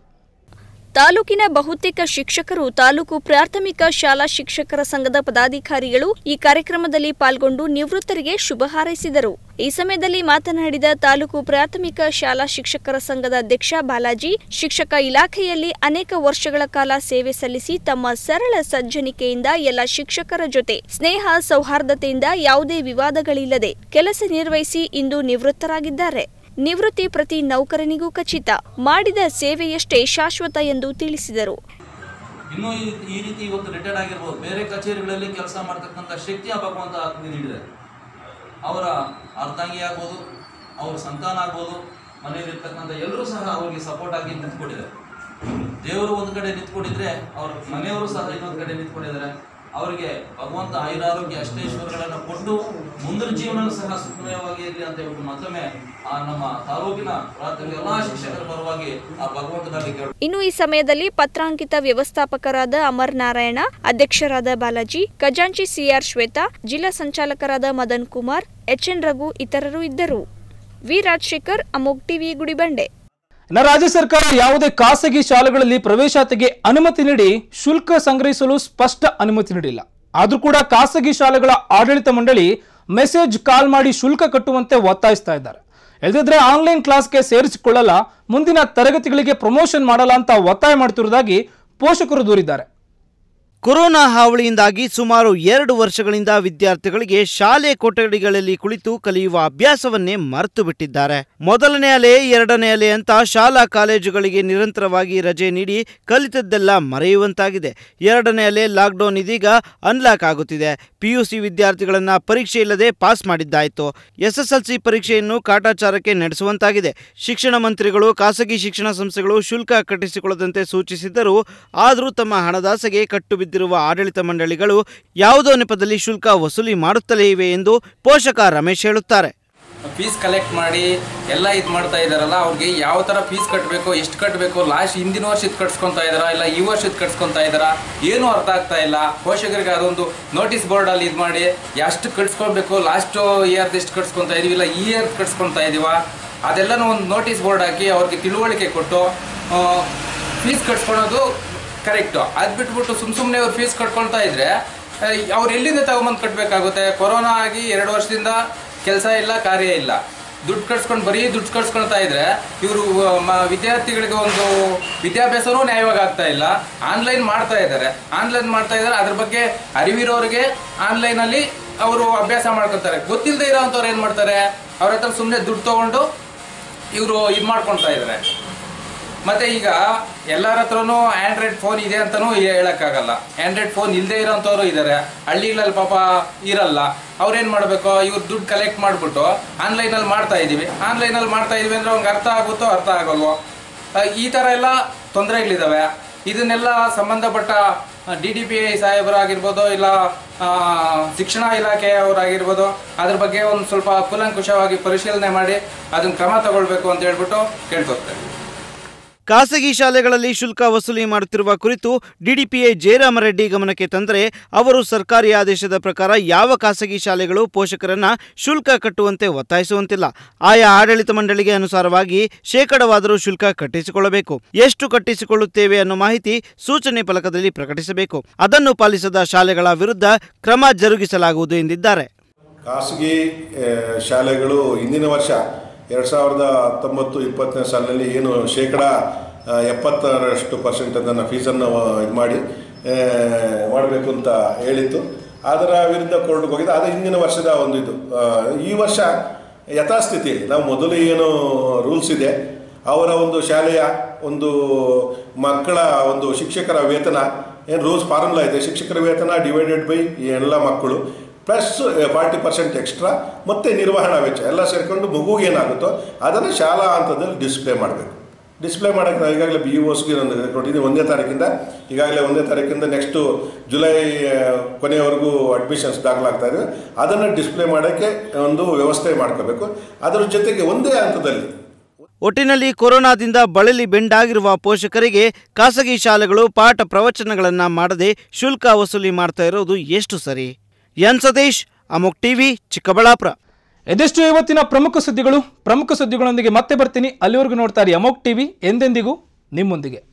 ತಾಲೂಕಿನ ಬಹುತೇಕ ಶಿಕ್ಷಕರು ತಾಲೂಕು ಪ್ರಾಥಮಿಕ ಶಾಲಾ ಶಿಕ್ಷಕರ ಸಂಘದ ಪದಾಧಿಕಾರಿಗಳು ಈ ಕಾರ್ಯಕ್ರಮದಲ್ಲಿ ಪಾಲ್ಗೊಂಡು ನಿವೃತ್ತರಿಗೆ ಶುಭ ಹಾರೈಸಿದರು ಈ ಸಮಯದಲ್ಲಿ ಮಾತನಾಡಿದ ತಾಲೂಕು ಪ್ರಾಥಮಿಕ ಶಾಲಾ ಶಿಕ್ಷಕರ ಸಂಘದ ಅಧ್ಯಕ್ಷ ಬಾಲಾಜಿ ಶಿಕ್ಷಕ ಇಲಾಖೆಯಲ್ಲಿ ಅನೇಕ ವರ್ಷಗಳ ಕಾಲ ಸೇವೆ ಸಲ್ಲಿಸಿ ತಮ್ಮ ಸರಳ ಸಜ್ಜನಿಕೆಯಿಂದ ಎಲ್ಲ ಶಿಕ್ಷಕರ ಜೊತೆ ಸ್ನೇಹ ಸೌಹಾರ್ದತೆಯಿಂದ ಯಾವುದೇ ವಿವಾದಗಳಿಲ್ಲದೆ ಕೆಲಸ ನಿರ್ವಹಿಸಿ ಇಂದು ನಿವೃತ್ತರಾಗಿದ್ದಾರೆ ನಿವೃತ್ತಿ ಪ್ರತಿ ನೌಕರನಿಗೂ ಖಚಿತ ಮಾಡಿದ ಸೇವೆಯಷ್ಟೇ ಶಾಶ್ವತ ಎಂದು ತಿಳಿಸಿದರು ಇನ್ನೂ ಈ ಈ ರೀತಿ ಇವತ್ತು ರಿಟೈರ್ಡ್ ಆಗಿರ್ಬೋದು ಬೇರೆ ಕಚೇರಿಗಳಲ್ಲಿ ಕೆಲಸ ಮಾಡ್ತಕ್ಕಂಥ ಶಕ್ತಿ ಆ ಭಗವಂತ ಆತ್ಮ ನೀಡಿದೆ ಅವರ ಅರ್ಧಾಂಗಿ ಆಗ್ಬೋದು ಅವ್ರ ಸಂತಾನ ಆಗ್ಬೋದು ಮನೆಯಲ್ಲಿರ್ತಕ್ಕಂಥ ಎಲ್ಲರೂ ಸಹ ಅವರಿಗೆ ಸಪೋರ್ಟ್ ಆಗಿ ನಿಂತ್ಕೊಂಡಿದೆ ದೇವರು ಒಂದು ಕಡೆ ನಿಂತ್ಕೊಂಡಿದ್ರೆ ಅವ್ರ ಮನೆಯವರು ಸಹ ಇನ್ನೊಂದು ಕಡೆ ನಿಂತ್ಕೊಂಡಿದ್ದಾರೆ ಅವರಿಗೆ ಭಗವಂತ ಆಯುರಾರೋಗ್ಯ ಅಷ್ಟೈಶ್ವರ್ಯಗಳನ್ನು ಕೊಟ್ಟು ಮುಂದಿನ ಜೀವನ ಸಹ ಸುಖಮಯವಾಗಿ ಇರಲಿ ಅಂತ ಹೇಳ್ಬಿಟ್ಟು ಮತ್ತೊಮ್ಮೆ ಆ ನಮ್ಮ ತಾಲೂಕಿನ ಪ್ರಾಥಮಿಕ ಎಲ್ಲಾ ಶಿಕ್ಷಕರ ಪರವಾಗಿ ಆ ಭಗವಂತನಲ್ಲಿ ಕೇಳ ಇನ್ನು ಈ ಸಮಯದಲ್ಲಿ ಪತ್ರಾಂಕಿತ ವ್ಯವಸ್ಥಾಪಕರಾದ ಅಮರ್ ನಾರಾಯಣ ಅಧ್ಯಕ್ಷರಾದ ಬಾಲಾಜಿ ಖಜಾಂಚಿ ಸಿಆರ್ ಶ್ವೇತಾ ಜಿಲ್ಲಾ ಸಂಚಾಲಕರಾದ ಮದನ್ ಕುಮಾರ್ ಎಚ್ಎನ್ ರಘು ಇತರರು ಇದ್ದರು ವಿ ರಾಜಶೇಖರ್ ಅಮೋಗ್ ಟಿವಿ ಗುಡಿಬಂಡೆ ಇನ್ನು ರಾಜ್ಯ ಸರ್ಕಾರ ಯಾವುದೇ ಖಾಸಗಿ ಶಾಲೆಗಳಲ್ಲಿ ಪ್ರವೇಶಾತಿಗೆ ಅನುಮತಿ ನೀಡಿ ಶುಲ್ಕ ಸಂಗ್ರಹಿಸಲು ಸ್ಪಷ್ಟ ಅನುಮತಿ ನೀಡಿಲ್ಲ ಆದ್ರೂ ಕೂಡ ಖಾಸಗಿ ಶಾಲೆಗಳ ಆಡಳಿತ ಮಂಡಳಿ ಮೆಸೇಜ್ ಕಾಲ್ ಮಾಡಿ ಶುಲ್ಕ ಕಟ್ಟುವಂತೆ ಒತ್ತಾಯಿಸ್ತಾ ಇದ್ದಾರೆ ಇಲ್ಲದಿದ್ರೆ ಆನ್ಲೈನ್ ಕ್ಲಾಸ್ಗೆ ಸೇರಿಸಿಕೊಳ್ಳಲ್ಲ ಮುಂದಿನ ತರಗತಿಗಳಿಗೆ ಪ್ರಮೋಷನ್ ಮಾಡಲ್ಲ ಅಂತ ಒತ್ತಾಯ ಮಾಡ್ತಿರುವುದಾಗಿ ಪೋಷಕರು ದೂರಿದ್ದಾರೆ ಕೊರೋನಾ ಹಾವಳಿಯಿಂದಾಗಿ ಸುಮಾರು ಎರಡು ವರ್ಷಗಳಿಂದ ವಿದ್ಯಾರ್ಥಿಗಳಿಗೆ ಶಾಲೆ ಕೊಠಡಿಗಳಲ್ಲಿ ಕುಳಿತು ಕಲಿಯುವ ಅಭ್ಯಾಸವನ್ನೇ ಮರೆತು ಬಿಟ್ಟಿದ್ದಾರೆ ಮೊದಲನೇ ಅಲೆ ಎರಡನೇ ಅಲೆ ಅಂತ ಶಾಲಾ ಕಾಲೇಜುಗಳಿಗೆ ನಿರಂತರವಾಗಿ ರಜೆ ನೀಡಿ ಕಲಿತದ್ದೆಲ್ಲ ಮರೆಯುವಂತಾಗಿದೆ ಎರಡನೇ ಅಲೆ ಲಾಕ್ಡೌನ್ ಇದೀಗ ಅನ್ಲಾಕ್ ಆಗುತ್ತಿದೆ ಪಿಯುಸಿ ವಿದ್ಯಾರ್ಥಿಗಳನ್ನ ಪರೀಕ್ಷೆ ಇಲ್ಲದೆ ಪಾಸ್ ಮಾಡಿದ್ದಾಯಿತು ಎಸ್ಎಸ್ಎಲ್ಸಿ ಪರೀಕ್ಷೆಯನ್ನು ಕಾಟಾಚಾರಕ್ಕೆ ನಡೆಸುವಂತಾಗಿದೆ ಶಿಕ್ಷಣ ಮಂತ್ರಿಗಳು ಖಾಸಗಿ ಶಿಕ್ಷಣ ಸಂಸ್ಥೆಗಳು ಶುಲ್ಕ ಕಟ್ಟಿಸಿಕೊಳ್ಳದಂತೆ ಸೂಚಿಸಿದ್ದರೂ ಆದರೂ ತಮ್ಮ ಹಣದಾಸೆಗೆ ಕಟ್ಟು ಬಿದ್ದಿರುವ ಆಡಳಿತ ಮಂಡಳಿಗಳು ಯಾವುದೋ ನೆಪದಲ್ಲಿ ಶುಲ್ಕ ವಸೂಲಿ ಮಾಡುತ್ತಲೇ ಇವೆ ಎಂದು ಪೋಷಕ ರಮೇಶ್ ಹೇಳುತ್ತಾರೆ ಫೀಸ್ ಕಲೆಕ್ಟ್ ಮಾಡಿ ಎಲ್ಲ ಇದು ಮಾಡ್ತಾ ಇದ್ದಾರಲ್ಲ ಅವ್ರಿಗೆ ಯಾವ ಥರ ಫೀಸ್ ಕಟ್ಟಬೇಕು ಎಷ್ಟು ಕಟ್ಟಬೇಕು ಲಾಸ್ಟ್ ಹಿಂದಿನ ವರ್ಷದ ಕಟ್ಸ್ಕೊತಾ ಇದ್ದಾರಾ ಇಲ್ಲ ಈ ವರ್ಷದ ಕಟ್ಸ್ಕೊತಾ ಇದ್ದಾರಾ ಏನೂ ಅರ್ಥ ಆಗ್ತಾ ಇಲ್ಲ ಪೋಷಕರಿಗೆ ಅದೊಂದು ನೋಟಿಸ್ ಬೋರ್ಡಲ್ಲಿ ಇದು ಮಾಡಿ ಎಷ್ಟು ಕಟ್ಸ್ಕೊಳ್ಬೇಕು ಲಾಸ್ಟ್ ಇಯರ್ದು ಎಷ್ಟು ಕಟ್ಸ್ಕೊತಾ ಇದೀವಿ ಇಲ್ಲ ಈ ಇಯರ್ ಕಟ್ಸ್ಕೊತಾ ಇದೀವ ಅದೆಲ್ಲನೂ ಒಂದು ನೋಟಿಸ್ ಬೋರ್ಡ್ ಹಾಕಿ ಅವ್ರಿಗೆ ತಿಳುವಳಿಕೆ ಕೊಟ್ಟು ಫೀಸ್ ಕಟ್ಸ್ಕೊಳೋದು ಕರೆಕ್ಟು ಅದು ಬಿಟ್ಬಿಟ್ಟು ಸುಮ್ಮ ಸುಮ್ಮನೆ ಅವ್ರು ಫೀಸ್ ಕಟ್ಕೊಳ್ತಾ ಇದ್ರೆ ಅವ್ರು ಎಲ್ಲಿಂದ ತಗೊಂಬಂದು ಕಟ್ಟಬೇಕಾಗುತ್ತೆ ಕೊರೋನಾ ಆಗಿ ಎರಡು ವರ್ಷದಿಂದ ಕೆಲಸ ಇಲ್ಲ ಕಾರ್ಯ ಇಲ್ಲ ದುಡ್ಡು ಕಟ್ಸ್ಕೊಂಡು ಬರೀ ದುಡ್ಡು ಕಟ್ಸ್ಕೊಳ್ತಾ ಇದ್ರೆ ಇವರು ವಿದ್ಯಾರ್ಥಿಗಳಿಗೆ ಒಂದು ವಿದ್ಯಾಭ್ಯಾಸನೂ ನ್ಯಾಯವಾಗಿ ಆಗ್ತಾ ಇಲ್ಲ ಆನ್ಲೈನ್ ಮಾಡ್ತಾ ಇದ್ದಾರೆ ಆನ್ಲೈನ್ ಮಾಡ್ತಾ ಇದ್ದಾರೆ ಅದ್ರ ಬಗ್ಗೆ ಅರಿವಿರೋರಿಗೆ ಆನ್ಲೈನಲ್ಲಿ ಅವರು ಅಭ್ಯಾಸ ಮಾಡ್ಕೊತಾರೆ ಗೊತ್ತಿಲ್ಲದೆ ಇರೋವಂಥವ್ರು ಏನು ಮಾಡ್ತಾರೆ ಅವ್ರ ಹತ್ರ ಸುಮ್ಮನೆ ದುಡ್ಡು ತೊಗೊಂಡು ಇವರು ಇದು ಮಾಡ್ಕೊಳ್ತಾ ಇದ್ದಾರೆ ಮತ್ತೆ ಈಗ ಎಲ್ಲರ ಹತ್ರನೂ ಆಂಡ್ರಾಯ್ಡ್ ಫೋನ್ ಇದೆ ಅಂತಲೂ ಹೇಳೋಕ್ಕಾಗಲ್ಲ ಆಂಡ್ರಾಯ್ಡ್ ಫೋನ್ ಇಲ್ಲದೆ ಇರೋಂಥವ್ರು ಇದ್ದಾರೆ ಹಳ್ಳಿಗಳಲ್ಲಿ ಪಾಪ ಇರಲ್ಲ ಅವ್ರೇನು ಮಾಡಬೇಕು ಇವ್ರು ದುಡ್ಡು ಕಲೆಕ್ಟ್ ಮಾಡಿಬಿಟ್ಟು ಆನ್ಲೈನಲ್ಲಿ ಮಾಡ್ತಾ ಇದ್ದೀವಿ ಆನ್ಲೈನಲ್ಲಿ ಮಾಡ್ತಾ ಇದೀವಿ ಅಂದರೆ ಅವ್ನಿಗೆ ಅರ್ಥ ಆಗುತ್ತೋ ಅರ್ಥ ಆಗಲ್ವೋ ಆ, ಈ ಥರ ಎಲ್ಲ ತೊಂದರೆಗಳಿದ್ದಾವೆ ಇದನ್ನೆಲ್ಲ ಸಂಬಂಧಪಟ್ಟ ಡಿ ಡಿ ಪಿ ಐ ಸಾಹೇಬರಾಗಿರ್ಬೋದು ಇಲ್ಲ ಆ, ಶಿಕ್ಷಣ ಇಲಾಖೆಯವರಾಗಿರ್ಬೋದು ಅದ್ರ ಬಗ್ಗೆ ಒಂದು ಸ್ವಲ್ಪ ಕೂಲಂಕುಷವಾಗಿ ಪರಿಶೀಲನೆ ಮಾಡಿ ಅದನ್ನು ಕ್ರಮ ತಗೊಳ್ಬೇಕು ಅಂತ ಹೇಳ್ಬಿಟ್ಟು ಕೇಳ್ಕೊಳ್ತೇವೆ ಖಾಸಗಿ ಶಾಲೆಗಳಲ್ಲಿ ಶುಲ್ಕ ವಸೂಲಿ ಮಾಡುತ್ತಿರುವ ಕುರಿತು ಡಿಡಿಪಿಐ ಜಯರಾಮರೆಡ್ಡಿ ಗಮನಕ್ಕೆ ತಂದರೆ ಅವರು ಸರ್ಕಾರಿ ಆದೇಶದ ಪ್ರಕಾರ ಯಾವ ಖಾಸಗಿ ಶಾಲೆಗಳು ಪೋಷಕರನ್ನ ಶುಲ್ಕ ಕಟ್ಟುವಂತೆ ಒತ್ತಾಯಿಸುವಂತಿಲ್ಲ ಆಯಾ ಆಡಳಿತ ಮಂಡಳಿಗೆ ಅನುಸಾರವಾಗಿ ಶೇಕಡವಾದರೂ ಶುಲ್ಕ ಕಟ್ಟಿಸಿಕೊಳ್ಳಬೇಕು ಎಷ್ಟು ಕಟ್ಟಿಸಿಕೊಳ್ಳುತ್ತೇವೆ ಅನ್ನೋ ಮಾಹಿತಿ ಸೂಚನೆ ಫಲಕದಲ್ಲಿ ಪ್ರಕಟಿಸಬೇಕು ಅದನ್ನು ಪಾಲಿಸದ ಶಾಲೆಗಳ ವಿರುದ್ಧ ಕ್ರಮ ಜರುಗಿಸಲಾಗುವುದು ಎಂದಿದ್ದಾರೆ ಖಾಸಗಿ ಆ, ಶಾಲೆಗಳು ಹಿಂದಿನ ವರ್ಷ ಎರಡು ಸಾವಿರದ ಹತ್ತೊಂಬತ್ತು ಇಪ್ಪತ್ತನೇ ಸಾಲಿನಲ್ಲಿ ಏನು ಶೇಕಡ ಆ, ಎಪ್ಪತ್ತರಷ್ಟು ಪರ್ಸೆಂಟ್ ಅದನ್ನು ಫೀಸನ್ನು ಇದು ಮಾಡಿ ಆ, ಮಾಡಬೇಕು ಅಂತ ಹೇಳಿತ್ತು ಅದರ ವಿರುದ್ಧ ಕೋರ್ಟ್ಗೆ ಹೋಗಿದೆ ಅದು ಹಿಂದಿನ ವರ್ಷದ ಒಂದು ಇದು ಆ, ಈ ವರ್ಷ ಯಥಾಸ್ಥಿತಿ ನಾವು ಮೊದಲು ಏನು ರೂಲ್ಸ್ ಇದೆ ಅವರ ಒಂದು ಶಾಲೆಯ ಒಂದು ಮಕ್ಕಳ ಒಂದು ಶಿಕ್ಷಕರ ವೇತನ ಏನು ರೂಲ್ಸ್ ಫಾರ್ಮುಲಾ ಇದೆ ಶಿಕ್ಷಕರ ವೇತನ ಡಿವೈಡೆಡ್ ಬೈ ಎಲ್ಲ ಮಕ್ಕಳು ಪ್ಲಸ್ ಫಾರ್ಟಿ ಪರ್ಸೆಂಟ್ ಎಕ್ಸ್ಟ್ರಾ ಮತ್ತು ನಿರ್ವಹಣಾ ವೆಚ್ಚ ಎಲ್ಲ ಸೇರಿಕೊಂಡು ಮಗುಗೆ ಏನಾಗುತ್ತೋ ಅದನ್ನು ಶಾಲಾ ಹಂತದಲ್ಲಿ ಡಿಸ್ಪ್ಲೇ ಮಾಡಬೇಕು ಡಿಸ್ಪ್ಲೇ ಮಾಡೋಕ್ಕೆ ನಾವು ಈಗಾಗಲೇ ಬಿ ಓಸ್ಗೆ ಒಂದು ಕೊಟ್ಟಿದ್ದೀವಿ ಒಂದನೇ ತಾರೀಕಿಂದ ಈಗಾಗಲೇ ಒಂದನೇ ತಾರೀಕಿಂದ ನೆಕ್ಸ್ಟು ಜುಲೈ ಆ, ಕೊನೆಯವರೆಗೂ ಅಡ್ಮಿಷನ್ಸ್ ದಾಖಲಾಗ್ತಾ ಇದೆ ಅದನ್ನು ಡಿಸ್ಪ್ಲೇ ಮಾಡೋಕ್ಕೆ ಒಂದು ವ್ಯವಸ್ಥೆ ಮಾಡ್ಕೋಬೇಕು ಅದರ ಜೊತೆಗೆ ಒಂದೇ ಹಂತದಲ್ಲಿ ಒಟ್ಟಿನಲ್ಲಿ ಕೊರೋನಾದಿಂದ ಬಳಲಿ ಬೆಂಡಾಗಿರುವ ಪೋಷಕರಿಗೆ ಖಾಸಗಿ ಶಾಲೆಗಳು ಪಾಠ ಪ್ರವಚನಗಳನ್ನ ಮಾಡದೆ ಶುಲ್ಕ ವಸೂಲಿ ಮಾಡ್ತಾ ಇರೋದು ಎಷ್ಟು ಸರಿ ಎನ್ ಸತೀಶ್ ಅಮೋಕ್ ಟಿವಿ ಚಿಕ್ಕಬಳ್ಳಾಪುರ ಇದೆಷ್ಟು ಇವತ್ತಿನ ಪ್ರಮುಖ ಸುದ್ದಿಗಳು ಪ್ರಮುಖ ಸುದ್ದಿಗಳೊಂದಿಗೆ ಮತ್ತೆ ಬರ್ತೀನಿ ಅಲ್ಲಿವರೆಗೂ ನೋಡ್ತಾ ಇರಿ ಅಮೋಕ್ ಟಿವಿ ಎಂದೆಂದಿಗೂ ನಿಮ್ಮೊಂದಿಗೆ